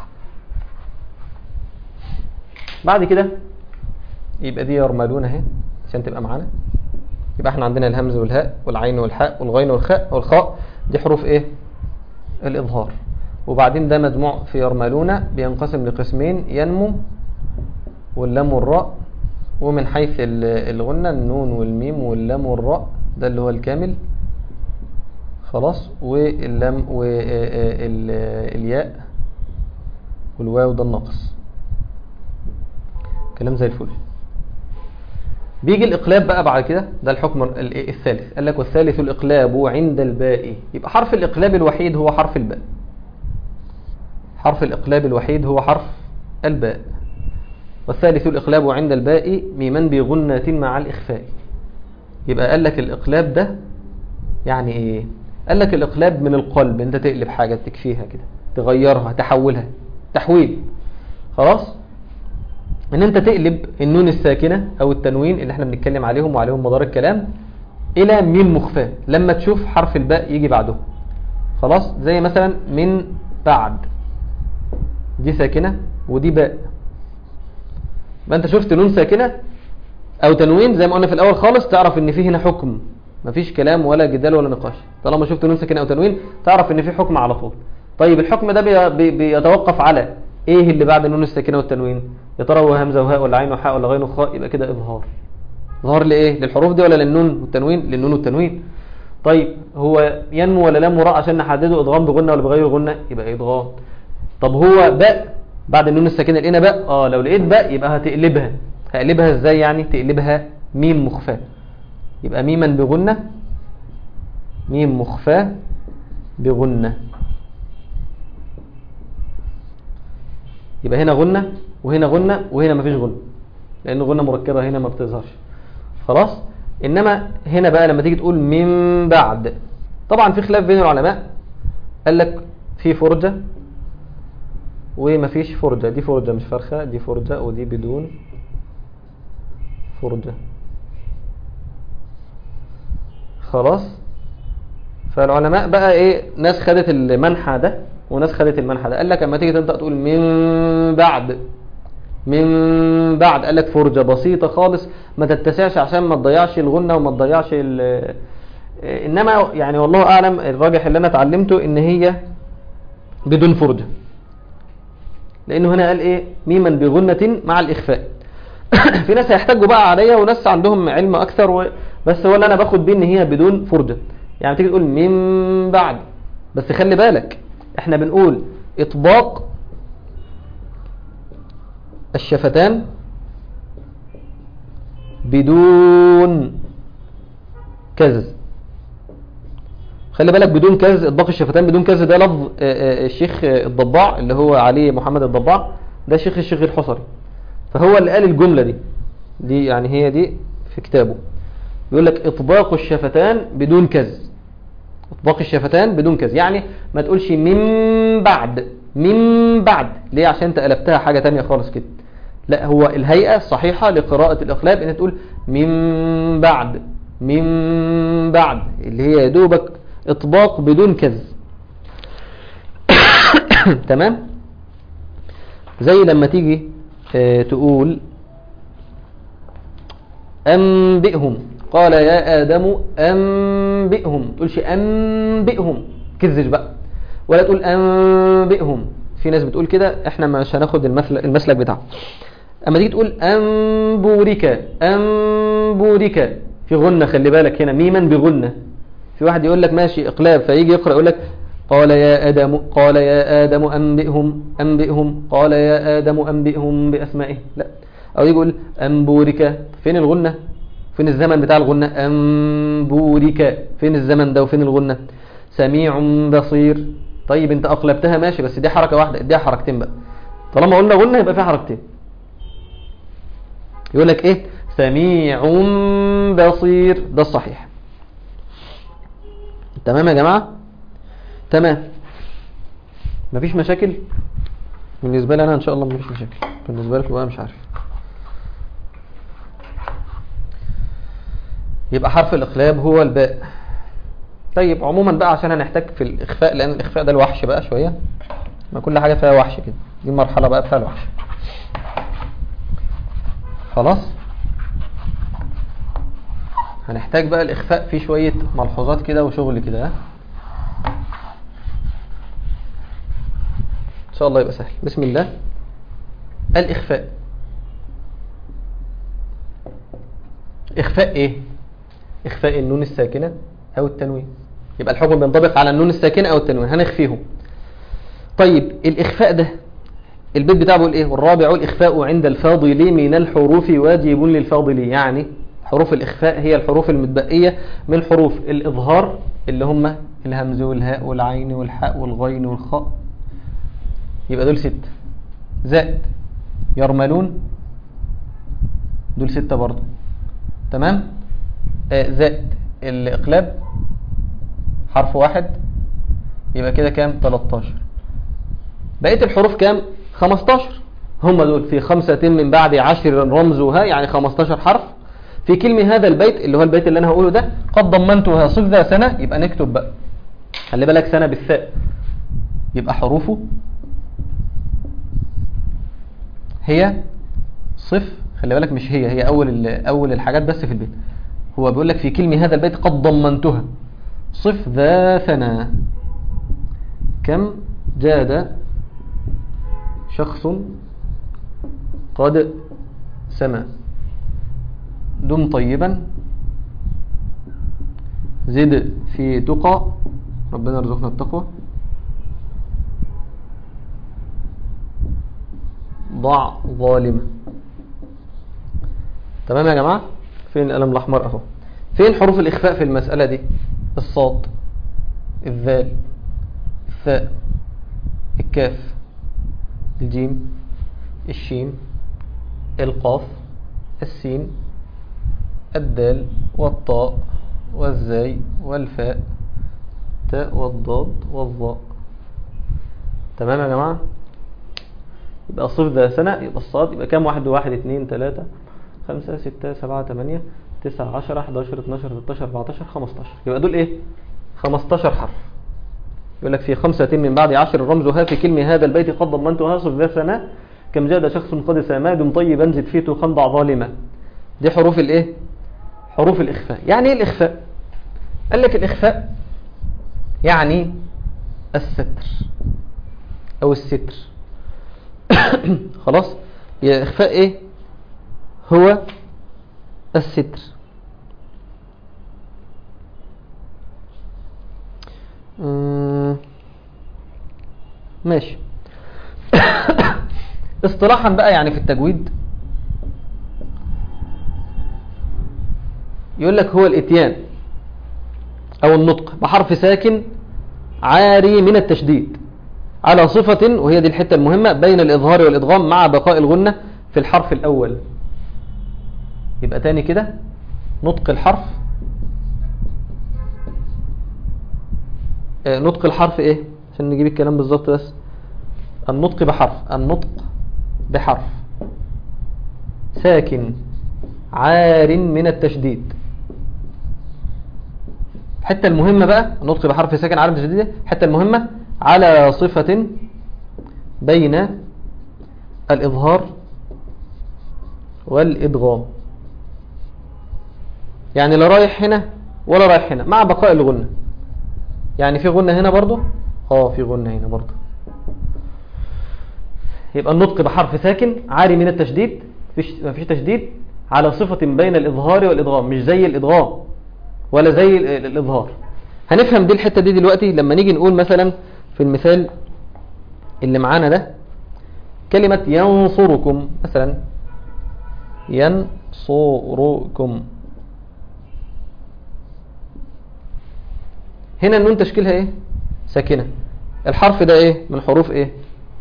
بعد كده يبقى دي يرملون اهي عشان تبقى معانا يبقى احنا عندنا الهمز والهاء والعين والحاء والغين والخاء والخاء دي حروف ايه الاظهار وبعدين ده مجموع في يرملون بينقسم لقسمين ينمو واللام والراء ومن حيث الغنة النون والميم واللام والراء ده اللي هو الكامل خلاص واللام والياء والواو ده الناقص كلام زي الفل بيجي الإقلاب بقى بعد كده ده الحكم ال- الثالث قال لك والثالث الإقلاب عند الباء يبقى حرف الإقلاب الوحيد هو حرف الباء حرف الإقلاب الوحيد هو حرف الباء والثالث الإقلاب عند الباء ميما بغنة مع الإخفاء يبقى قال لك الإقلاب ده يعني إيه قال لك الإقلاب من القلب أنت تقلب حاجة تكفيها كده تغيرها تحولها تحويل خلاص ان انت تقلب النون الساكنة او التنوين اللي احنا بنتكلم عليهم وعليهم مدار الكلام الى ميم مخفاة لما تشوف حرف الباء يجي بعده خلاص زي مثلا من بعد دي ساكنة ودي باء ما انت شفت نون ساكنة او تنوين زي ما قلنا في الاول خالص تعرف ان في هنا حكم مفيش كلام ولا جدال ولا نقاش طالما شفت نون ساكنة او تنوين تعرف ان في حكم على طول طيب الحكم ده بي بي بيتوقف على ايه اللي بعد النون الساكنة والتنوين يا ترى هو همزة وهاء ولا عين وحاء ولا غين وخاء يبقى كده اظهار اظهار لايه للحروف دي ولا للنون والتنوين للنون والتنوين طيب هو ينمو ولا لام وراء عشان نحدده ادغام بغنة ولا بغير غنة يبقى ادغام طب هو باء بعد النون الساكنة لقينا باء اه لو لقيت باء يبقى هتقلبها هقلبها ازاي يعني تقلبها ميم مخفاة يبقى ميما بغنة ميم مخفاة بغنة يبقى هنا غنة وهنا غنة وهنا مفيش غنة لأن غنة مركبة هنا ما بتظهرش خلاص إنما هنا بقى لما تيجي تقول من بعد طبعا في خلاف بين العلماء قال لك في فرجة ومفيش فرجة دي فرجة مش فرخة دي فرجة ودي بدون فرجة خلاص فالعلماء بقى ايه ناس خدت المنحى ده وناس خدت المنحى ده قال لك اما تيجي تنطق تقول من بعد من بعد قال لك فرجة بسيطة خالص ما تتسعش عشان ما تضيعش الغنة وما تضيعش ال انما يعني والله اعلم الراجح اللي انا اتعلمته ان هي بدون فرجة لانه هنا قال ايه ميما بغنة مع الاخفاء في ناس هيحتاجوا بقى عليا وناس عندهم علم اكثر و... بس هو اللي انا باخد بيه ان هي بدون فرجة يعني تيجي تقول من بعد بس خلي بالك احنا بنقول اطباق الشفتان بدون كز خلي بالك بدون كز اطباق الشفتان بدون كز ده لفظ آه، آه، الشيخ آه، الضباع اللي هو علي محمد الضباع ده شيخ الشيخ الحصري فهو اللي قال الجملة دي دي يعني هي دي في كتابه بيقول لك اطباق الشفتان بدون كز اطباق الشفتان بدون كز يعني ما تقولش من بعد من بعد ليه عشان انت قلبتها حاجة تانية خالص كده لا هو الهيئة الصحيحة لقراءة الإقلاب ان تقول من بعد من بعد اللي هي يا دوبك اطباق بدون كز تمام زي لما تيجي آه، تقول أنبئهم قال يا آدم أنبئهم تقولش أنبئهم كذش بقى ولا تقول أنبئهم في ناس بتقول كده احنا مش هناخد المسلك, المسلك بتاعه اما تيجي تقول أنبورك أنبورك في غنة خلي بالك هنا ميما بغنة في واحد يقول لك ماشي إقلاب فيجي يقرأ يقول لك قال يا آدم قال يا آدم أنبئهم أنبئهم قال يا آدم أنبئهم بأسمائه لا أو يجي يقول أنبورك فين الغنة فين الزمن بتاع الغنة أنبورك فين الزمن ده وفين الغنة سميع بصير طيب انت أقلبتها ماشي بس دي حركة واحدة اديها حركتين بقى طالما قلنا غنة يبقى فيها حركتين يقول لك ايه سميع بصير ده الصحيح تمام يا جماعة تمام مفيش مشاكل بالنسبة لي انا ان شاء الله مفيش مشاكل بالنسبة لكم بقى مش عارف يبقى حرف الاقلاب هو الباء طيب عموما بقى عشان هنحتاج في الاخفاء لان الاخفاء ده الوحش بقى شوية ما كل حاجة فيها وحش كده دي مرحلة بقى فيها الوحش خلاص هنحتاج بقى الاخفاء فيه شوية ملحوظات كده وشغل كده ها ان شاء الله يبقى سهل بسم الله الاخفاء اخفاء ايه اخفاء النون الساكنة او التنوين يبقى الحكم بينطبق على النون الساكنة او التنوين هنخفيهم طيب الاخفاء ده البيت بتاعه بيقول ايه والرابع الاخفاء عند الفاضل من الحروف واجب للفاضل يعني حروف الإخفاء هي الحروف المتبقية من حروف الإظهار اللي هم الهمز والهاء والعين والحاء والغين والخاء يبقى دول ست زائد يرملون دول ستة برضو تمام آه زائد الإقلاب حرف واحد يبقى كده كام 13 بقية الحروف كام 15 هم دول في خمسة من بعد عشر رمزها يعني 15 حرف في كلمة هذا البيت اللي هو البيت اللي أنا هقوله ده قد ضمنتها صف ذا سنة يبقى نكتب بقى خلي بالك سنة بالثاء يبقى حروفه هي صف خلي بالك مش هي هي أول أول الحاجات بس في البيت هو بيقول لك في كلمة هذا البيت قد ضمنتها صف ذا ثنا كم جاد شخص قد سما دم طيبا زد في تقى ربنا يرزقنا التقوى ضع ظالما تمام يا جماعة فين القلم الأحمر أهو فين حروف الإخفاء في المسألة دي الصاد الذال الثاء الكاف الجيم الشين القاف السين الدال والطاء والزاي والفاء تاء والضاد والظاء تمام يا جماعة يبقى صف ذا سنة يبقى الصاد يبقى كام واحد واحد اتنين تلاتة خمسة ستة سبعة تمانية تسعة عشرة حداشر اتناشر تلاتاشر اربعتاشر خمستاشر يبقى دول ايه خمستاشر حرف يقول لك في خمسة من بعد عشر رمزها في كلمة هذا البيت قد ضمنتها صف ذا سنة كم جاد شخص قد سما دم طيبا زد فيه خنضع ظالما دي حروف الايه حروف الإخفاء يعني ايه الإخفاء قال لك الإخفاء يعني الستر أو الستر خلاص يا الإخفاء ايه هو الستر ماشي اصطلاحا بقى يعني في التجويد يقول لك هو الاتيان او النطق بحرف ساكن عاري من التشديد على صفة وهي دي الحتة المهمة بين الإظهار والإدغام مع بقاء الغنة في الحرف الأول يبقى تاني كده نطق الحرف آه نطق الحرف ايه عشان نجيب الكلام بالظبط بس النطق بحرف النطق بحرف ساكن عار من التشديد الحته المهمة بقى النطق بحرف ساكن عار من التشديد الحته المهمة على صفة بين الإظهار والإدغام يعني لا رايح هنا ولا رايح هنا مع بقاء الغنة يعني في غنة هنا برضو اه في غنة هنا برضو يبقى النطق بحرف ساكن عاري من التشديد مفيش مفيش تشديد على صفة بين الإظهار والإدغام مش زي الإدغام ولا زي الإظهار هنفهم دي الحتة دي دلوقتي لما نيجي نقول مثلا في المثال اللي معانا ده كلمة ينصركم مثلا ينصركم هنا النون تشكيلها ايه ساكنة الحرف ده ايه من حروف ايه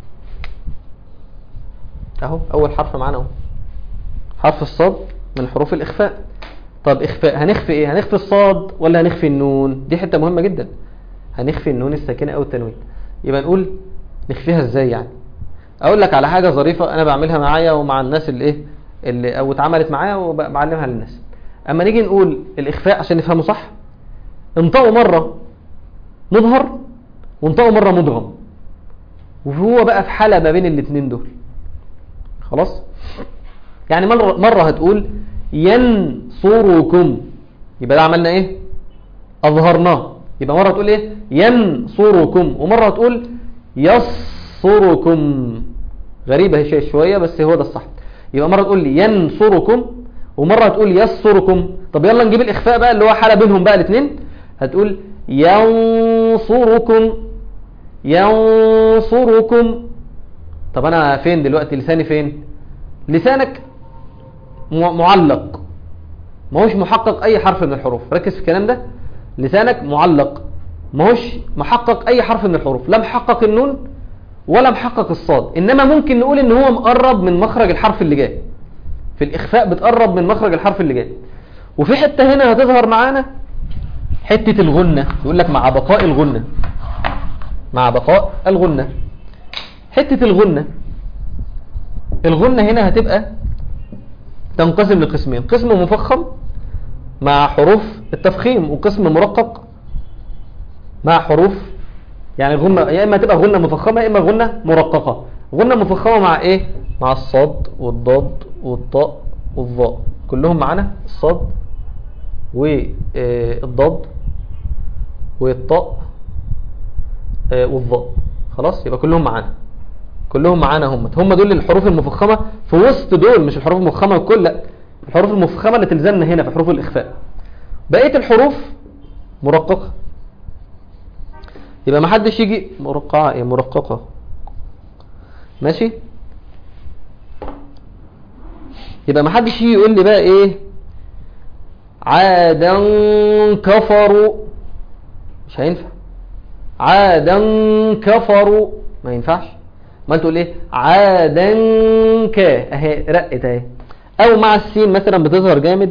اهو اول حرف معانا اهو حرف الصاد من حروف الاخفاء طب اخفاء هنخفي ايه هنخفي الصاد ولا هنخفي النون دي حتة مهمة جدا هنخفي النون الساكنة او التنوين يبقى نقول نخفيها ازاي يعني اقول لك على حاجة ظريفة انا بعملها معايا ومع الناس اللي ايه اللي او اتعملت معايا وبعلمها للناس اما نيجي نقول الاخفاء عشان نفهمه صح انطقوا مرة مظهر وانطقوا مرة مدغم وهو بقى في حالة ما بين الاتنين دول خلاص يعني مرة, مرة هتقول ينصركم يبقى ده عملنا ايه اظهرناه يبقى مرة تقول ايه ينصركم ومرة تقول يصركم غريبة هي شوية بس هو ده الصح يبقى مرة تقول لي ينصركم ومرة تقول يسركم طب يلا نجيب الإخفاء بقى اللي هو حالة بينهم بقى الاثنين هتقول ينصركم ينصركم طب أنا فين دلوقتي لساني فين لسانك معلق ما هوش محقق اي حرف من الحروف ركز في الكلام ده لسانك معلق ما هوش محقق اي حرف من الحروف لا محقق النون ولا محقق الصاد انما ممكن نقول ان هو مقرب من مخرج الحرف اللي جاي في الاخفاء بتقرب من مخرج الحرف اللي جاي وفي حته هنا هتظهر معانا حته الغنه يقول لك مع بقاء الغنه مع بقاء الغنه حته الغنه الغنه هنا هتبقى تنقسم لقسمين قسم مفخم مع حروف التفخيم وقسم مرقق مع حروف يعني غنة يا اما تبقى غنة مفخمة يا اما غنة مرققة غنة مفخمة مع ايه مع الصاد والضاد والطاء والظاء كلهم معانا الصاد والضاد والطاء آه، والظاء خلاص يبقى كلهم معانا كلهم معانا هم هم دول الحروف المفخمة في وسط دول مش الحروف المفخمة الكل لا الحروف المفخمة اللي تلزمنا هنا في حروف الإخفاء بقية الحروف مرققة يبقى ما حدش يجي مرقعة ايه مرققة ماشي يبقى ما حدش يجي يقول لي بقى ايه عادا كفروا مش هينفع عادا كفروا ما ينفعش ما تقول ايه عادا ك اهي رقت اهي او مع السين مثلا بتظهر جامد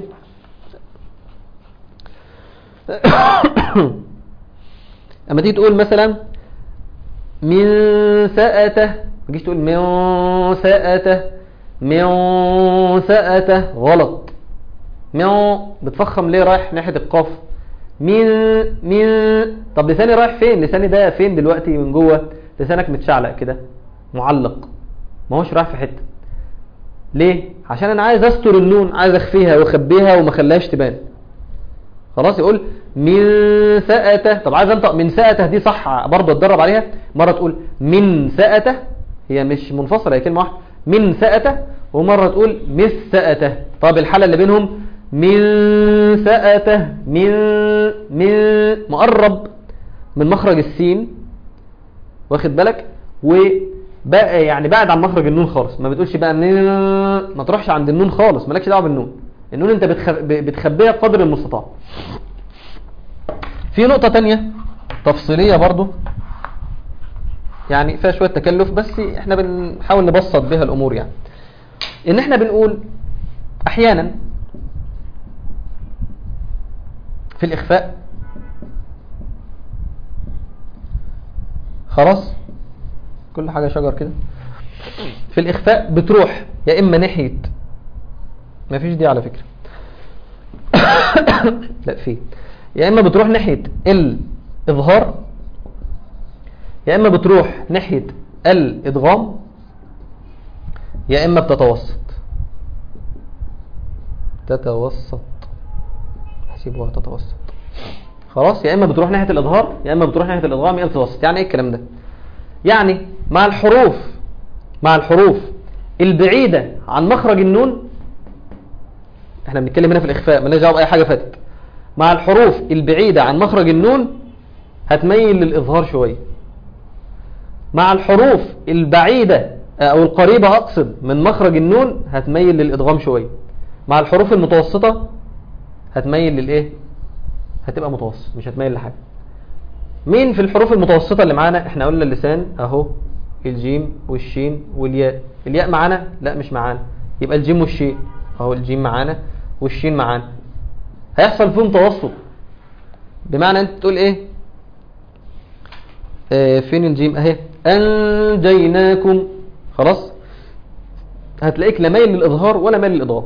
اما تيجي تقول مثلا من سأته ما تجيش تقول من سأته من سأته غلط من بتفخم ليه رايح ناحية القاف من من طب لساني رايح فين لساني ده فين دلوقتي من جوه لسانك متشعلق كده معلق ما هوش رايح في حته ليه عشان انا عايز استر النون عايز اخفيها واخبيها وما خليهاش تبان خلاص يقول من سأته طب عايز انطق من سأته دي صح برضه اتدرب عليها مره تقول من سأته هي مش منفصله هي كلمه واحده من سأته ومره تقول مس سأته طب الحاله اللي بينهم من سأته من من مقرب من مخرج السين واخد بالك وبقى يعني بعد عن مخرج النون خالص ما بتقولش بقى من ما تروحش عند النون خالص مالكش دعوه بالنون النون انت بتخ... بتخبيها بقدر المستطاع في نقطة تانية تفصيلية برضو يعني فيها شوية تكلف بس احنا بنحاول نبسط بها الامور يعني ان احنا بنقول احيانا في الاخفاء خلاص كل حاجة شجر كده في الاخفاء بتروح يا اما ناحية ما فيش دي على فكرة لا في يا اما بتروح ناحية الاظهار يا اما بتروح ناحية الادغام يا اما بتتوسط تتوسط حسيبوها تتوسط خلاص يا اما بتروح ناحية الاظهار يا اما بتروح ناحية الادغام يا اما بتتوسط يعني ايه الكلام ده يعني مع الحروف مع الحروف البعيدة عن مخرج النون احنا بنتكلم هنا في الاخفاء مالناش دعوه باي حاجه فاتت مع الحروف البعيده عن مخرج النون هتميل للاظهار شويه مع الحروف البعيده او القريبه اقصد من مخرج النون هتميل للادغام شويه مع الحروف المتوسطه هتميل للايه هتبقى متوسط مش هتميل لحاجه مين في الحروف المتوسطه اللي معانا احنا قلنا اللسان اهو الجيم والشين والياء الياء معانا لا مش معانا يبقى الجيم والشين اهو الجيم معانا والشين معانا هيحصل فيهم توسط بمعنى انت تقول ايه آه فين الجيم اهي انجيناكم خلاص هتلاقيك لا مايل للاظهار ولا مايل للاضغام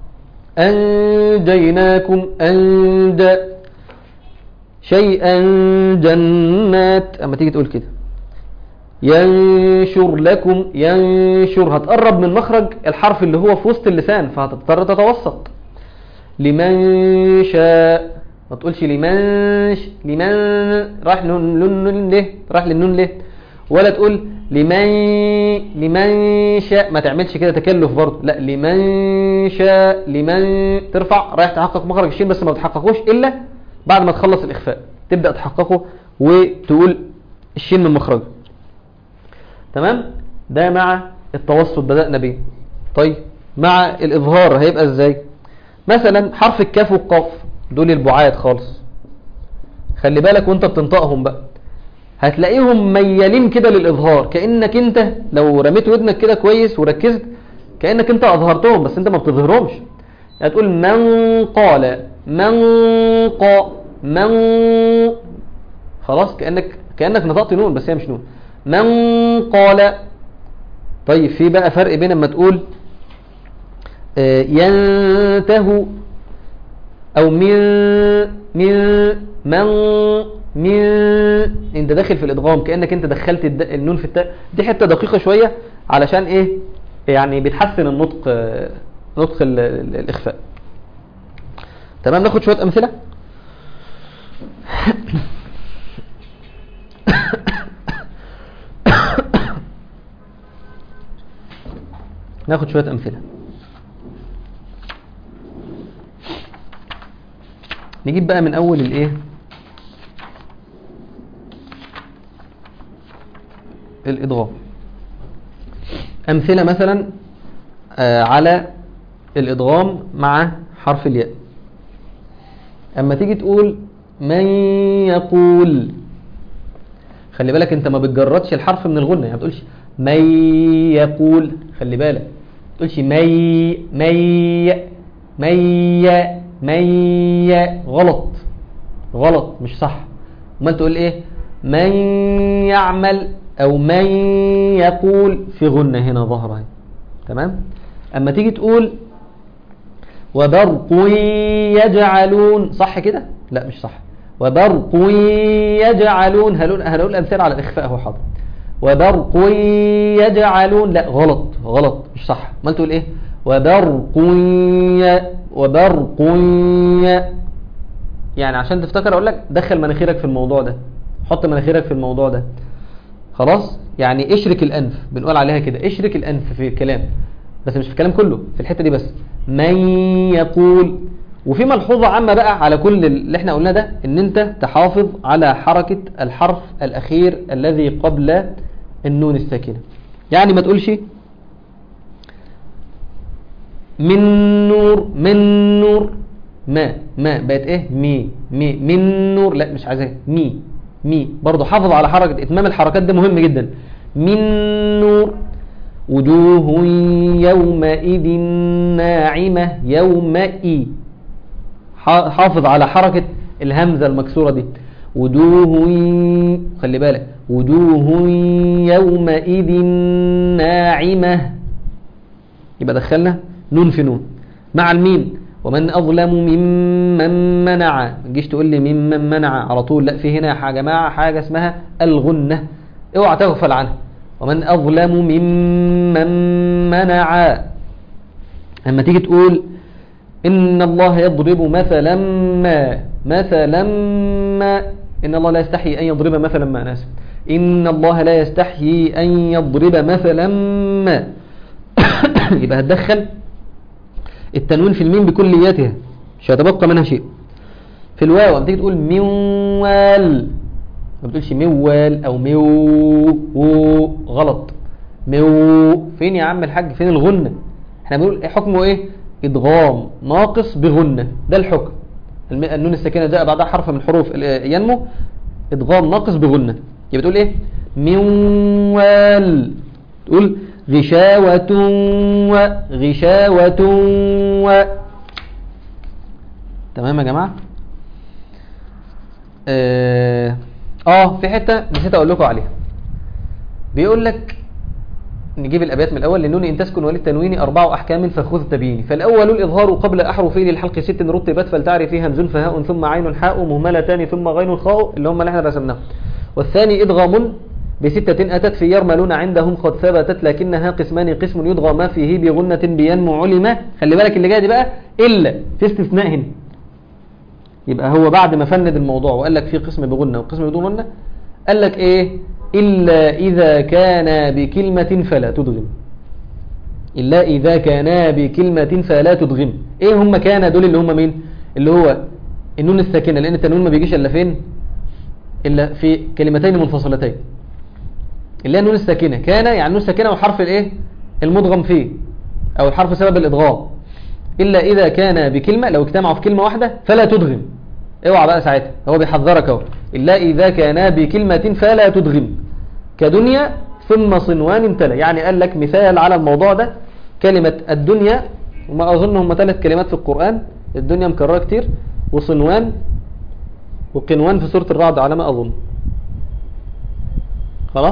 انجيناكم انج شيئا جنات اما تيجي تقول كده ينشر لكم ينشر هتقرب من مخرج الحرف اللي هو في وسط اللسان فهتضطر تتوسط لمن شاء ما تقولش لمن ش... لمن راح لنون لنون ليه راح للنون ليه ولا تقول لمن لمن شاء ما تعملش كده تكلف برضه لا لمن شاء لمن ترفع رايح تحقق مخرج الشين بس ما بتحققوش الا بعد ما تخلص الاخفاء تبدا تحققه وتقول الشين من مخرجه تمام ده مع التوسط بدأنا بيه طيب مع الإظهار هيبقى ازاي مثلا حرف الكاف والقاف دول البعاد خالص خلي بالك وانت بتنطقهم بقى هتلاقيهم ميالين كده للإظهار كأنك انت لو رميت ودنك كده كويس وركزت كأنك انت أظهرتهم بس انت ما بتظهرهمش هتقول من قال من قا من خلاص كأنك كأنك نطقت نون بس هي مش نون من قال طيب في بقى فرق بين اما تقول آه، ينتهوا او من من من من انت داخل في الادغام كانك انت دخلت الد... النون في التاء دي حته دقيقه شويه علشان ايه يعني بتحسن النطق آه، نطق ال... ال- الاخفاء تمام ناخد شويه امثله ناخد شويه امثله نجيب بقى من اول الايه الادغام امثله مثلا آه، على الادغام مع حرف الياء اما تيجي تقول من يقول خلي بالك انت ما بتجردش الحرف من الغنة يعني ما بتقولش من يقول خلي بالك ما بتقولش مي مي مي مي غلط غلط مش صح امال تقول ايه من يعمل او من يقول في غنة هنا ظهر اهي تمام اما تيجي تقول وبرق يجعلون صح كده لا مش صح وبرق يجعلون هنقول هنقول امثله على الاخفاء اهو حاضر وبرق يجعلون لا غلط غلط مش صح ما تقول ايه وبرق ي وبرق ي يعني عشان تفتكر اقول لك دخل مناخيرك في الموضوع ده حط مناخيرك في الموضوع ده خلاص يعني اشرك الانف بنقول عليها كده اشرك الانف في الكلام بس مش في الكلام كله في الحته دي بس من يقول وفي ملحوظه عامه بقى على كل اللي احنا قلناه ده ان انت تحافظ على حركه الحرف الاخير الذي قبل النون الساكنه يعني ما تقولش من نور من نور ما ما بقت ايه مي مي من نور لا مش عايزاه مي مي برضه حافظ على حركه اتمام الحركات ده مهم جدا من نور وجوه يومئذ ناعمة يومئي ح- حافظ على حركة الهمزة المكسورة دي وجوه خلي بالك وجوه يومئذ ناعمة يبقى دخلنا نون في نون مع الميم ومن أظلم ممن منع ما تجيش تقول لي ممن منع على طول لا في هنا يا جماعة حاجة اسمها الغنة اوعى تغفل عنها ومن أظلم ممن منع أما تيجي تقول إن الله يضرب مثلا ما مثلا ما إن الله لا يستحيي أن يضرب مثلا ما أنا آسف إن الله لا يستحيي أن يضرب مثلا ما يبقى هتدخل التنوين في الميم بكلياتها مش هيتبقى منها شيء في الواو لما تيجي تقول موال ما بتقولش موال او ميو و غلط ميو فين يا عم الحاج فين الغنة احنا بنقول إيه حكمه ايه ادغام ناقص بغنة ده الحكم الم- النون الساكنة جاء بعدها حرف من حروف ال- ينمو ادغام ناقص بغنة يبقى تقول ايه موال تقول غشاوة و غشاوة و تمام يا جماعة اه آه، في حتة نسيت اقول لكم عليها بيقول لك نجيب الابيات من الاول للنون ان تسكن وللتنوين اربع احكام فخذ تبيين فالاول الاظهار قبل احرفي للحلق ست رتبت فلتعرف فيها همز فهاء ثم عين حاء مهملتان ثم غين خاء اللي هم اللي احنا رسمناهم والثاني ادغام بستة أتت في يرملون عندهم قد ثبتت لكنها قسمان قسم يدغى ما فيه بغنة بينمو علم خلي بالك اللي جاي دي بقى إلا في استثناء هنا يبقى هو بعد ما فند الموضوع وقال لك في قسم بغنة وقسم بدون غنة قال لك ايه إلا إذا كان بكلمة فلا تدغم إلا إذا كان بكلمة فلا تدغم ايه هم كان دول اللي هم مين اللي هو النون الساكنة لأن التنوين ما بيجيش إلا فين إلا في كلمتين منفصلتين اللي هي النون الساكنة كان يعني النون الساكنة والحرف الايه المدغم فيه أو الحرف سبب الإدغام إلا إذا كان بكلمة لو اجتمعوا في كلمة واحدة فلا تدغم اوعى بقى ساعتها هو بيحذرك اهو إلا إذا كان بكلمة فلا تدغم كدنيا ثم صنوان تلا يعني قال لك مثال على الموضوع ده كلمة الدنيا وما أظن هم ثلاث كلمات في القرآن الدنيا مكررة كتير وصنوان وقنوان في سورة الرعد على ما أظن خلاص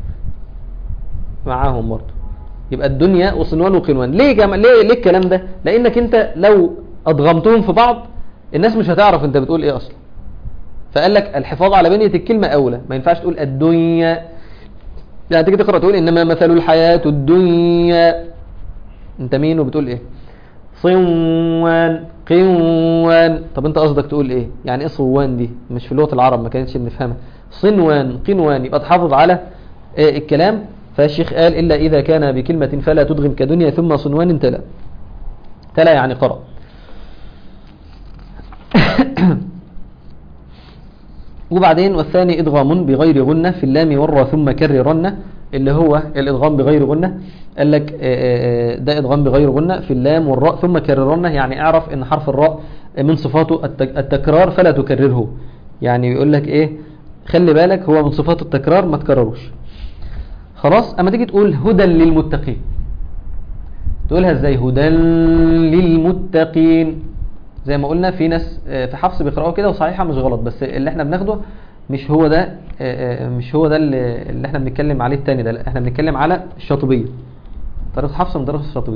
معاهم برضه يبقى الدنيا وصنوان وقنوان ليه جم... ليه ليه الكلام ده لانك انت لو ادغمتهم في بعض الناس مش هتعرف انت بتقول ايه اصلا فقال لك الحفاظ على بنية الكلمة اولى ما ينفعش تقول الدنيا يعني تيجي تقرا تقول انما مثل الحياة الدنيا انت مين وبتقول ايه صوان قنوان طب انت قصدك تقول ايه يعني ايه صوان دي مش في لغة العرب ما كانتش بنفهمها صنوان قنوان يبقى تحافظ على اه الكلام فالشيخ قال إلا إذا كان بكلمة فلا تدغم كدنيا ثم صنوان تلا تلا يعني قرأ وبعدين والثاني إدغام بغير غنة في اللام والرا ثم كررن اللي هو الإدغام بغير غنة قال لك ده إدغام بغير غنة في اللام والراء ثم كررن يعني اعرف ان حرف الراء من صفاته التكرار فلا تكرره يعني يقول لك ايه خلي بالك هو من صفات التكرار ما تكرروش خلاص اما تيجي تقول هدى للمتقين تقولها ازاي هدى للمتقين زي ما قلنا في ناس في حفص بيقراوا كده وصحيحه مش غلط بس اللي احنا بناخده مش هو ده مش هو ده اللي احنا بنتكلم عليه التاني ده احنا بنتكلم على الشاطبيه طريقه حفص من طريقه الشاطبيه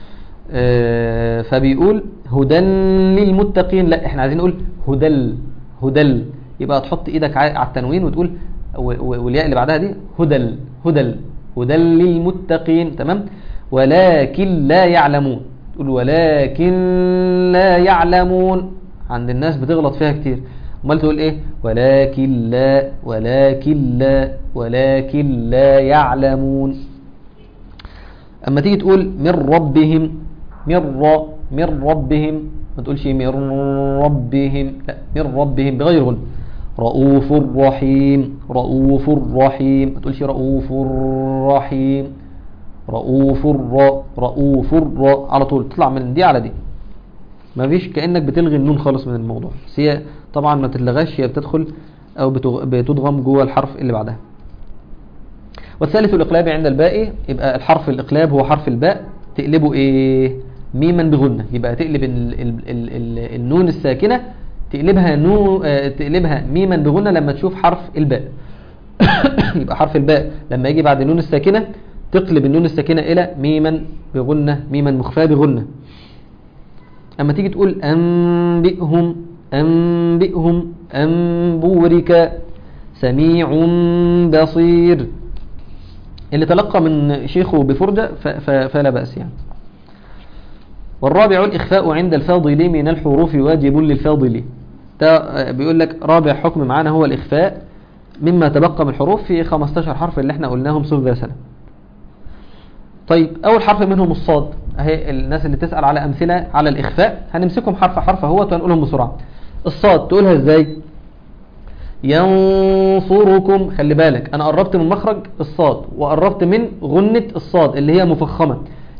فبيقول هدى للمتقين لا احنا عايزين نقول هدل هدل يبقى تحط ايدك على التنوين وتقول والياء اللي بعدها دي هدل هدل هدى للمتقين تمام ولكن لا يعلمون تقول ولكن لا يعلمون عند الناس بتغلط فيها كتير امال تقول ايه ولكن لا ولكن لا ولكن لا يعلمون اما تيجي تقول من ربهم من ر من ربهم ما تقولش من ربهم لا من ربهم بغير غنى رؤوف رحيم رؤوف رحيم ما تقولش رؤوف رحيم رؤوف الر رؤوف الر على طول تطلع من دي على دي ما فيش كأنك بتلغي النون خالص من الموضوع بس هي طبعا ما تتلغاش هي بتدخل او بتضغم جوه الحرف اللي بعدها والثالث الإقلاب عند الباء يبقى الحرف الإقلاب هو حرف الباء تقلبه إيه ميما بغنة يبقى تقلب ال ال ال ال النون الساكنة تقلبها نو تقلبها ميما بغنة لما تشوف حرف الباء يبقى حرف الباء لما يجي بعد النون الساكنة تقلب النون الساكنة إلى ميما بغنة ميما مخفاة بغنة أما تيجي تقول أنبئهم أنبئهم أنبورك سميع بصير اللي تلقى من شيخه بفرجة فلا بأس يعني والرابع الإخفاء عند الفاضل من الحروف واجب للفاضل ده بيقول لك رابع حكم معانا هو الإخفاء مما تبقى من الحروف في 15 حرف اللي احنا قلناهم صفر ذا سنة طيب أول حرف منهم الصاد اهي الناس اللي تسأل على أمثلة على الإخفاء هنمسكهم حرف حرف اهوت ونقولهم بسرعة الصاد تقولها ازاي ينصركم خلي بالك أنا قربت من مخرج الصاد وقربت من غنة الصاد اللي هي مفخمة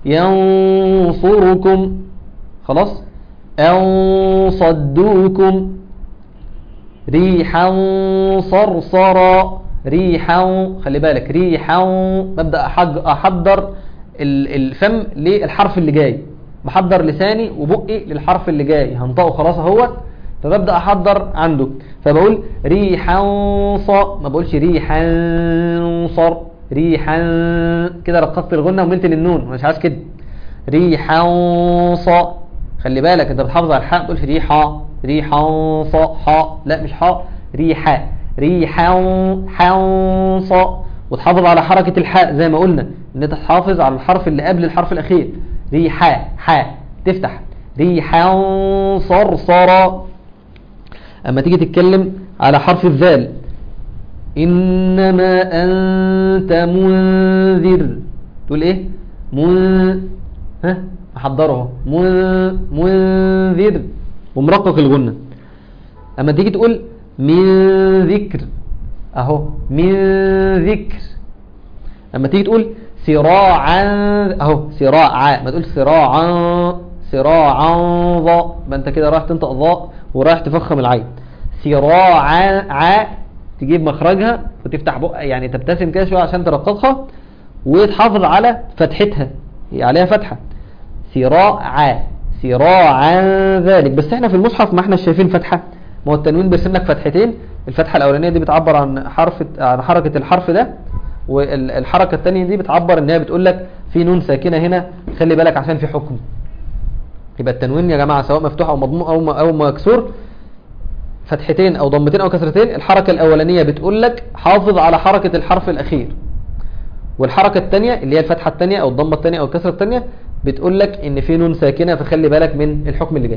ينصركم خلاص أن صدوكم ريحا صرصرا ريحا خلي بالك ريحا ببدأ أحضر الفم للحرف اللي جاي بحضر لساني وبقي للحرف اللي جاي هنطقه خلاص اهوت فببدأ أحضر عنده فبقول ريحا ص ما بقولش ريحا صر ريحا كده رقصت الغنة وملت للنون مش عايز كده ريحا ص خلي بالك انت بتحافظ على الحاء ما تقولش ريحا ريحا ص حاء لا مش حاء ريحا ريحا حا ص وتحافظ على حركة الحاء زي ما قلنا ان انت تحافظ على الحرف اللي قبل الحرف الاخير ريحا حاء تفتح ريحا صرصرا اما تيجي تتكلم على حرف الذال انما انت منذر تقول ايه من ها احضره من منذر ومرقق الغنة اما تيجي تقول من ذكر اهو من ذكر اما تيجي تقول سراعا اهو سراعا ما تقول سراعا سراعا ظا يبقى انت كده رايح تنطق ظاء ورايح تفخم العين سراعا ع تجيب مخرجها وتفتح بق يعني تبتسم كده شويه عشان ترققها وتحافظ على فتحتها هي عليها فتحه سراعا سراعا ذلك بس احنا في المصحف ما احنا شايفين فتحه ما هو التنوين بيرسم لك فتحتين الفتحه الاولانيه دي بتعبر عن حرف عن حركه الحرف ده والحركه الثانيه دي بتعبر ان هي بتقول لك في نون ساكنه هنا خلي بالك عشان في حكم يبقى التنوين يا جماعه سواء مفتوح او مضموم او او مكسور فتحتين او ضمتين او كسرتين الحركه الاولانيه بتقول لك حافظ على حركه الحرف الاخير والحركه الثانيه اللي هي الفتحه الثانيه او الضمه الثانيه او الكسره الثانيه بتقول لك ان في نون ساكنه فخلي بالك من الحكم اللي جاي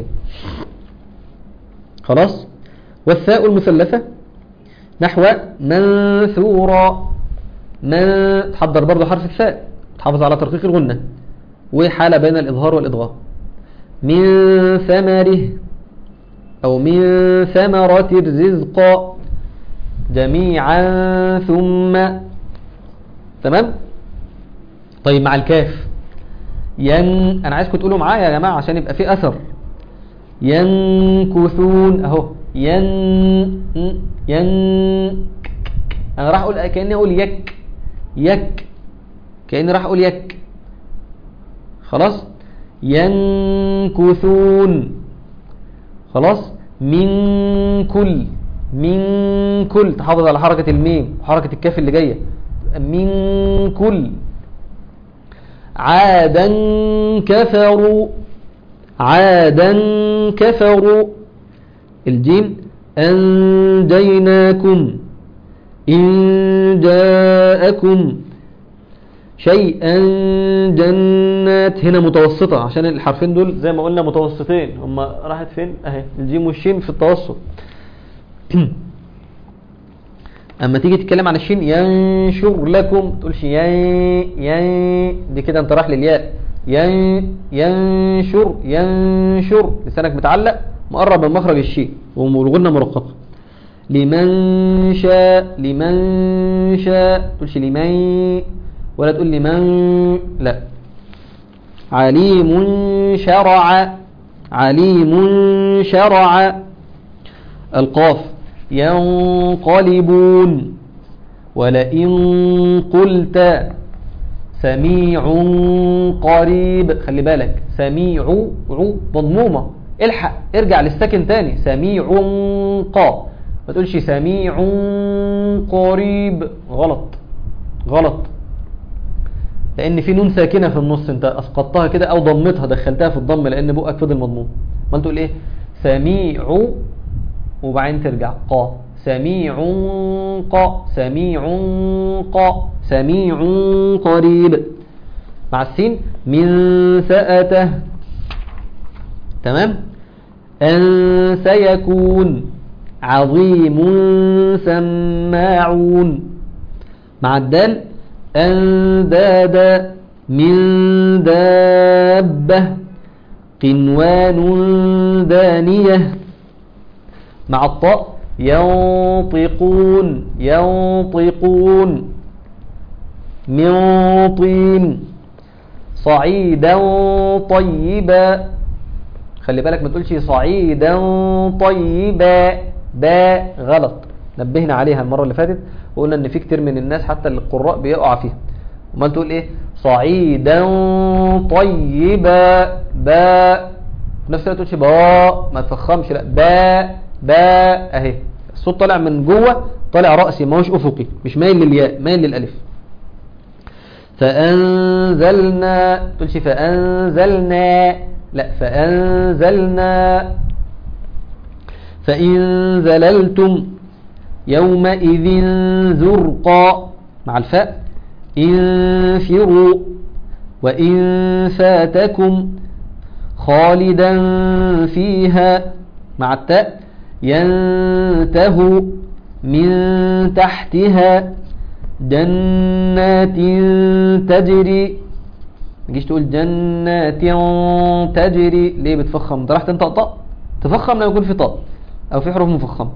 خلاص والثاء المثلثه نحو منثورا من تحضر برضه حرف الثاء تحافظ على ترقيق الغنه وحاله بين الاظهار والادغام من ثمره أو من ثمرة الرزق جميعا ثم تمام طيب مع الكاف ين أنا عايزكم تقولوا معايا يا جماعة عشان يبقى في أثر ينكثون أهو ين ين أنا راح أقول كأني أقول يك يك كأني راح أقول يك خلاص ينكثون خلاص من كل من كل تحافظ على حركة الميم وحركة الكاف اللي جاية من كل عادا كفروا عادا كفروا الجيم أنجيناكم إن جاءكم شيئا جنات هنا متوسطة عشان الحرفين دول زي ما قلنا متوسطين هم راحت فين اهي الجيم والشين في التوسط اما تيجي تتكلم عن الشين ينشر لكم تقولش ين ين دي كده انت رايح للياء ين ينشر ينشر لسانك متعلق مقرب من مخرج الشين والغنة مرققة لمن شاء لمن شاء تقولش لمن ولا تقول لي من لا عليم شرع عليم شرع القاف ينقلبون ولئن قلت سميع قريب خلي بالك سميع عو مضمومة الحق ارجع للساكن تاني سميع قا ما تقولش سميع قريب غلط غلط لان في نون ساكنه في النص انت اسقطتها كده او ضمتها دخلتها في الضم لان بقك فضل مضموم ما تقول ايه سميع وبعدين ترجع قا سميع قا سميع قا سميع قريب مع السين من سأته تمام أن سيكون عظيم سماعون مع الدال أندادا من دابة قنوان دانية مع الطاء ينطقون ينطقون من طين صعيدا طيبا خلي بالك ما تقولش صعيدا طيبا با غلط نبهنا عليها المرة اللي فاتت وقلنا ان في كتير من الناس حتى القراء بيقع فيها امال تقول ايه صعيدا طيبا با في نفس الوقت تقولش با ما تفخمش لا با با اهي الصوت طالع من جوه طالع راسي ما هوش افقي مش مايل للياء مايل للالف فانزلنا تقولش فانزلنا لا فانزلنا فان زللتم يومئذ زرقا مع الفاء انفروا وإن فاتكم خالدا فيها مع التاء ينتهوا من تحتها جنات تجري تجيش تقول جنات تجري ليه بتفخم انت راح تنطق طاء تفخم لما يكون في طاء او في حروف مفخمه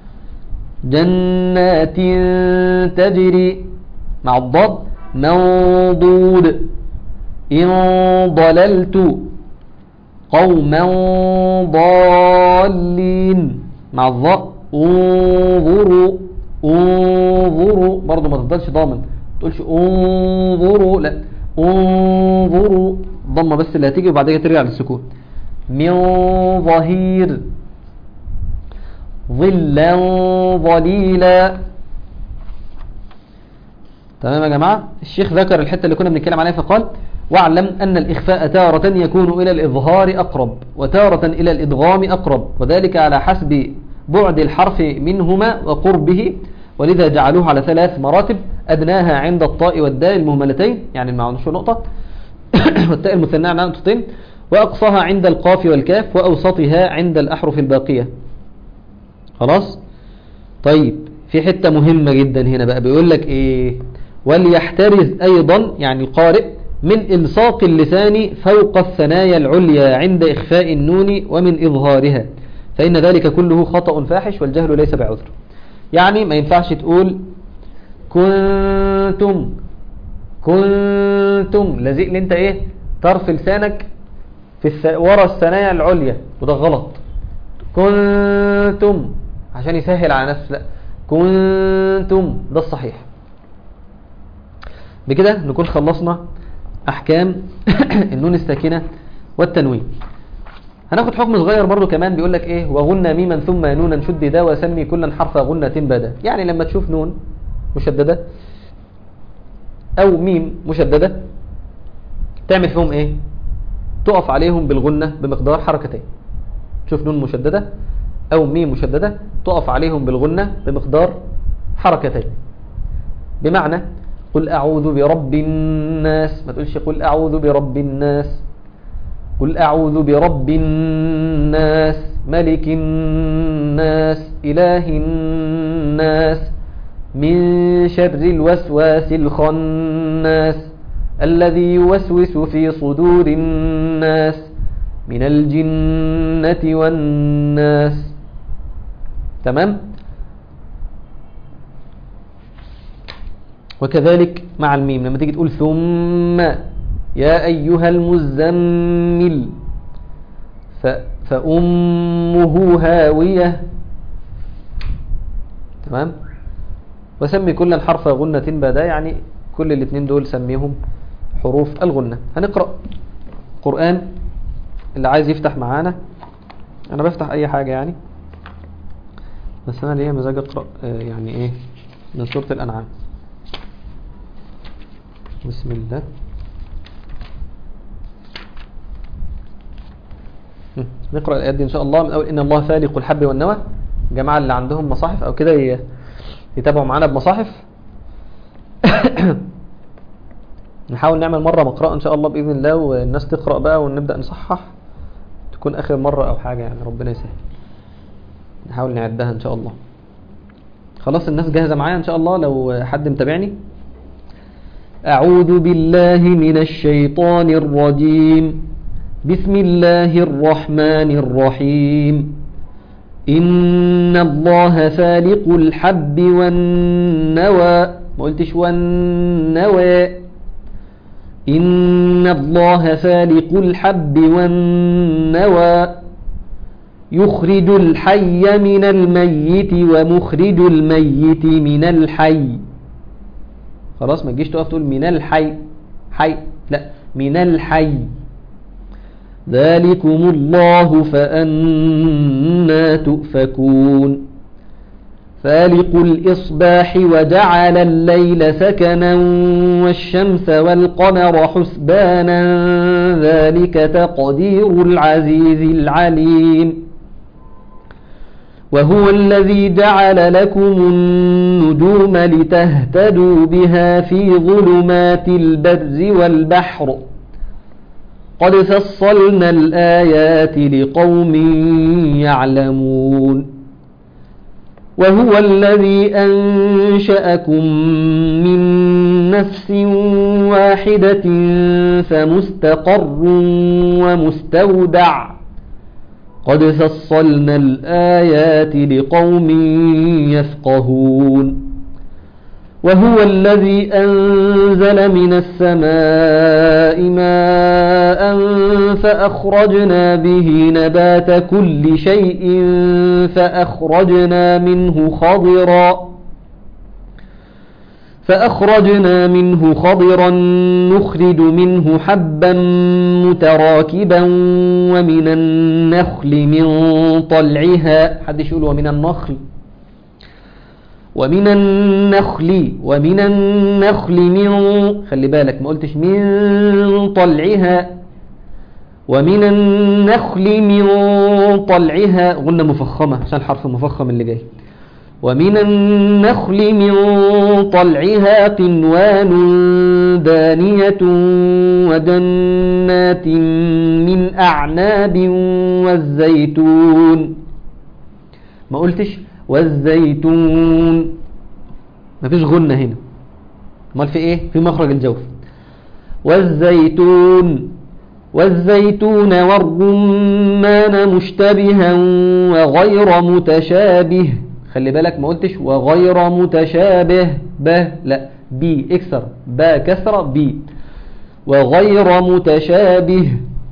جنات تجري مع الضاد منضود إن ضللت قوما ضالين مع الظاء انظروا انظروا برضه ما تفضلش ضامن ما تقولش انظروا لا انظروا ضمه بس اللي هتيجي وبعد كده ترجع للسكون من ظهير ظلا ظليلا تمام يا جماعة الشيخ ذكر الحتة اللي كنا بنتكلم عليها فقال واعلم أن الإخفاء تارة يكون إلى الإظهار أقرب وتارة إلى الإدغام أقرب وذلك على حسب بعد الحرف منهما وقربه ولذا جعلوه على ثلاث مراتب أدناها عند الطاء والداء المهملتين يعني المعنوش نقطة والتاء المثنى على نقطتين وأقصاها عند القاف والكاف وأوسطها عند الأحرف الباقية خلاص طيب في حتة مهمة جدا هنا بقى بيقول لك ايه وليحترز ايضا يعني القارئ من الصاق اللسان فوق الثنايا العليا عند اخفاء النون ومن اظهارها فان ذلك كله خطأ فاحش والجهل ليس بعذر يعني ما ينفعش تقول كنتم كنتم لازق لي انت ايه طرف لسانك في الس... ورا الثنايا العليا وده غلط كنتم عشان يسهل على نفسه لا كنتم ده الصحيح بكده نكون خلصنا احكام النون الساكنه والتنوين هناخد حكم صغير برضو كمان بيقول لك ايه وغنى ميما ثم نونا شددا وسمي كلا حرف غنة بدا يعني لما تشوف نون مشددة او ميم مشددة تعمل فيهم ايه تقف عليهم بالغنة بمقدار حركتين تشوف نون مشددة او ميم مشددة تقف عليهم بالغنة بمقدار حركتين بمعنى قل أعوذ برب الناس ما تقولش قل أعوذ برب الناس قل أعوذ برب الناس ملك الناس إله الناس من شر الوسواس الخناس الذي يوسوس في صدور الناس من الجنة والناس تمام وكذلك مع الميم لما تيجي تقول ثم يا أيها المزمل ف... فأمه هاوية تمام وسمي كل حرف غنة بدا يعني كل الاثنين دول سميهم حروف الغنة هنقرأ قرآن اللي عايز يفتح معانا انا بفتح اي حاجة يعني بس انا ليا مزاج اقرأ آه يعني ايه من سورة الانعام بسم الله نقرأ الآيات دي إن شاء الله من أول إن الله فالق الحب والنوى الجماعة اللي عندهم مصاحف أو كده يتابعوا معانا بمصاحف نحاول نعمل مرة مقرأة إن شاء الله بإذن الله والناس تقرأ بقى ونبدأ نصحح تكون آخر مرة أو حاجة يعني ربنا يسهل نحاول نعدها إن شاء الله خلاص الناس جاهزة معايا إن شاء الله لو حد متابعني أعوذ بالله من الشيطان الرجيم بسم الله الرحمن الرحيم إن الله فالق الحب والنوى ما قلتش والنوى إن الله فالق الحب والنوى يخرج الحي من الميت ومخرج الميت من الحي خلاص ما تجيش تقف تقول من الحي حي لا من الحي ذلكم الله فأنا تؤفكون فالق الإصباح وجعل الليل سكنا والشمس والقمر حسبانا ذلك تقدير العزيز العليم وهو الذي جعل لكم النجوم لتهتدوا بها في ظلمات البر والبحر قد فصلنا الآيات لقوم يعلمون وهو الذي أنشأكم من نفس واحدة فمستقر ومستودع قد فصلنا الآيات لقوم يفقهون وهو الذي أنزل من السماء ماء فأخرجنا به نبات كل شيء فأخرجنا منه خضرا فأخرجنا منه خضرا نخرج منه حبا متراكبا ومن النخل من طلعها حدش يقول ومن النخل ومن النخل ومن النخل من خلي بالك ما قلتش من طلعها ومن النخل من طلعها غنة مفخمة عشان الحرف المفخم اللي جاي ومن النخل من طلعها قنوان دانية وجنات من أعناب والزيتون ما قلتش والزيتون ما فيش غنة هنا امال في ايه في مخرج الجوف والزيتون والزيتون والرمان مشتبها وغير متشابه خلي بالك ما قلتش وغير متشابه به لا بي اكسر با كسرة بي وغير متشابه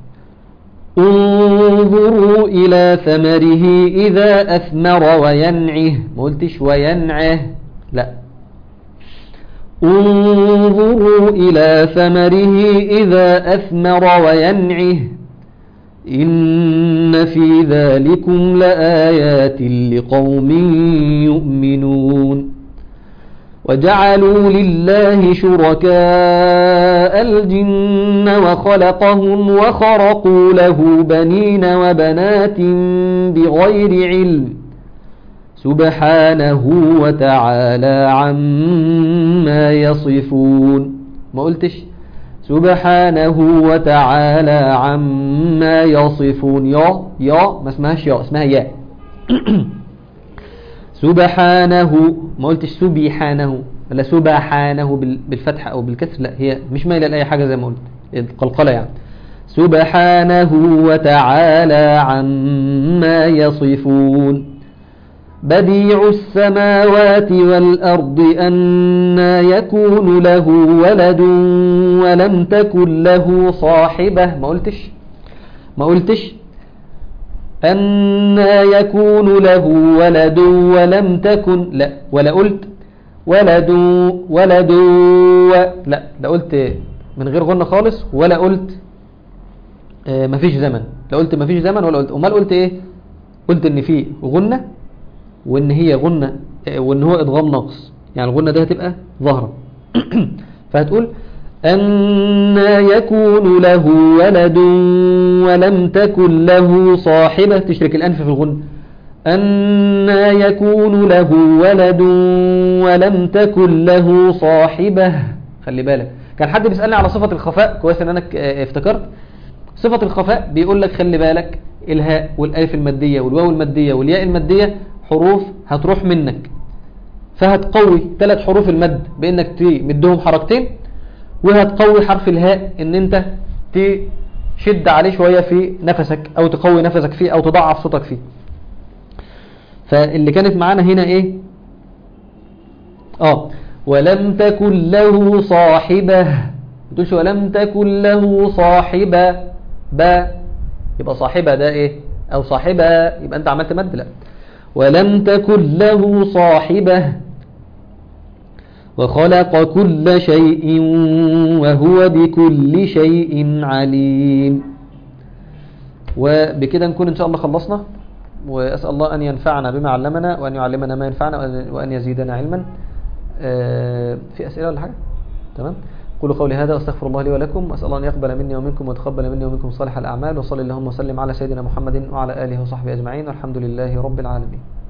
انظروا إلى ثمره إذا أثمر وينعه ما قلتش وينعه لا انظروا إلى ثمره إذا أثمر وينعه إن في ذلكم لآيات لقوم يؤمنون وجعلوا لله شركاء الجن وخلقهم وخرقوا له بنين وبنات بغير علم سبحانه وتعالى عما يصفون ما قلتش سبحانه وتعالى عما يصفون يا يا ما اسمهاش يا اسمها يا سبحانه ما قلتش سبحانه ولا سبحانه بالفتح او بالكسر لا هي مش مايله لاي حاجه زي ما قلت القلقله يعني سبحانه وتعالى عما يصفون بديع السماوات والأرض أنا يكون له ولد ولم تكن له صاحبة ما قلتش ما قلتش أنا يكون له ولد ولم تكن لا ولا قلت ولد ولد و لا لا قلت من غير غنة خالص ولا قلت آه مفيش زمن لا قلت مفيش زمن ولا قلت امال قلت ايه قلت ان في غنة وان هي غنة وان هو ادغام ناقص يعني الغنة دي هتبقى ظاهرة فهتقول أن يكون له ولد ولم تكن له صاحبة تشرك الأنف في الغنة أن يكون له ولد ولم تكن له صاحبة خلي بالك كان حد بيسألني على صفة الخفاء كويس ان انا افتكرت صفة الخفاء بيقول لك خلي بالك الهاء والالف المادية والواو المادية والياء المادية حروف هتروح منك فهتقوي ثلاث حروف المد بانك تمدهم حركتين وهتقوي حرف الهاء ان انت تشد عليه شوية في نفسك او تقوي نفسك فيه او تضعف صوتك فيه فاللي كانت معانا هنا ايه اه ولم تكن له صاحبة تقولش ولم تكن له صاحبة با يبقى صاحبة ده ايه او صاحبة يبقى انت عملت مد لا ولم تكن له صاحبة وخلق كل شيء وهو بكل شيء عليم وبكده نكون إن شاء الله خلصنا وأسأل الله أن ينفعنا بما علمنا وأن يعلمنا ما ينفعنا وأن يزيدنا علما في أسئلة ولا حاجة تمام قولوا قولي هذا واستغفر الله لي ولكم وأسأل الله أن يقبل مني ومنكم ويتقبل مني ومنكم صالح الأعمال وصلي اللهم وسلم على سيدنا محمد وعلى آله وصحبه أجمعين والحمد لله رب العالمين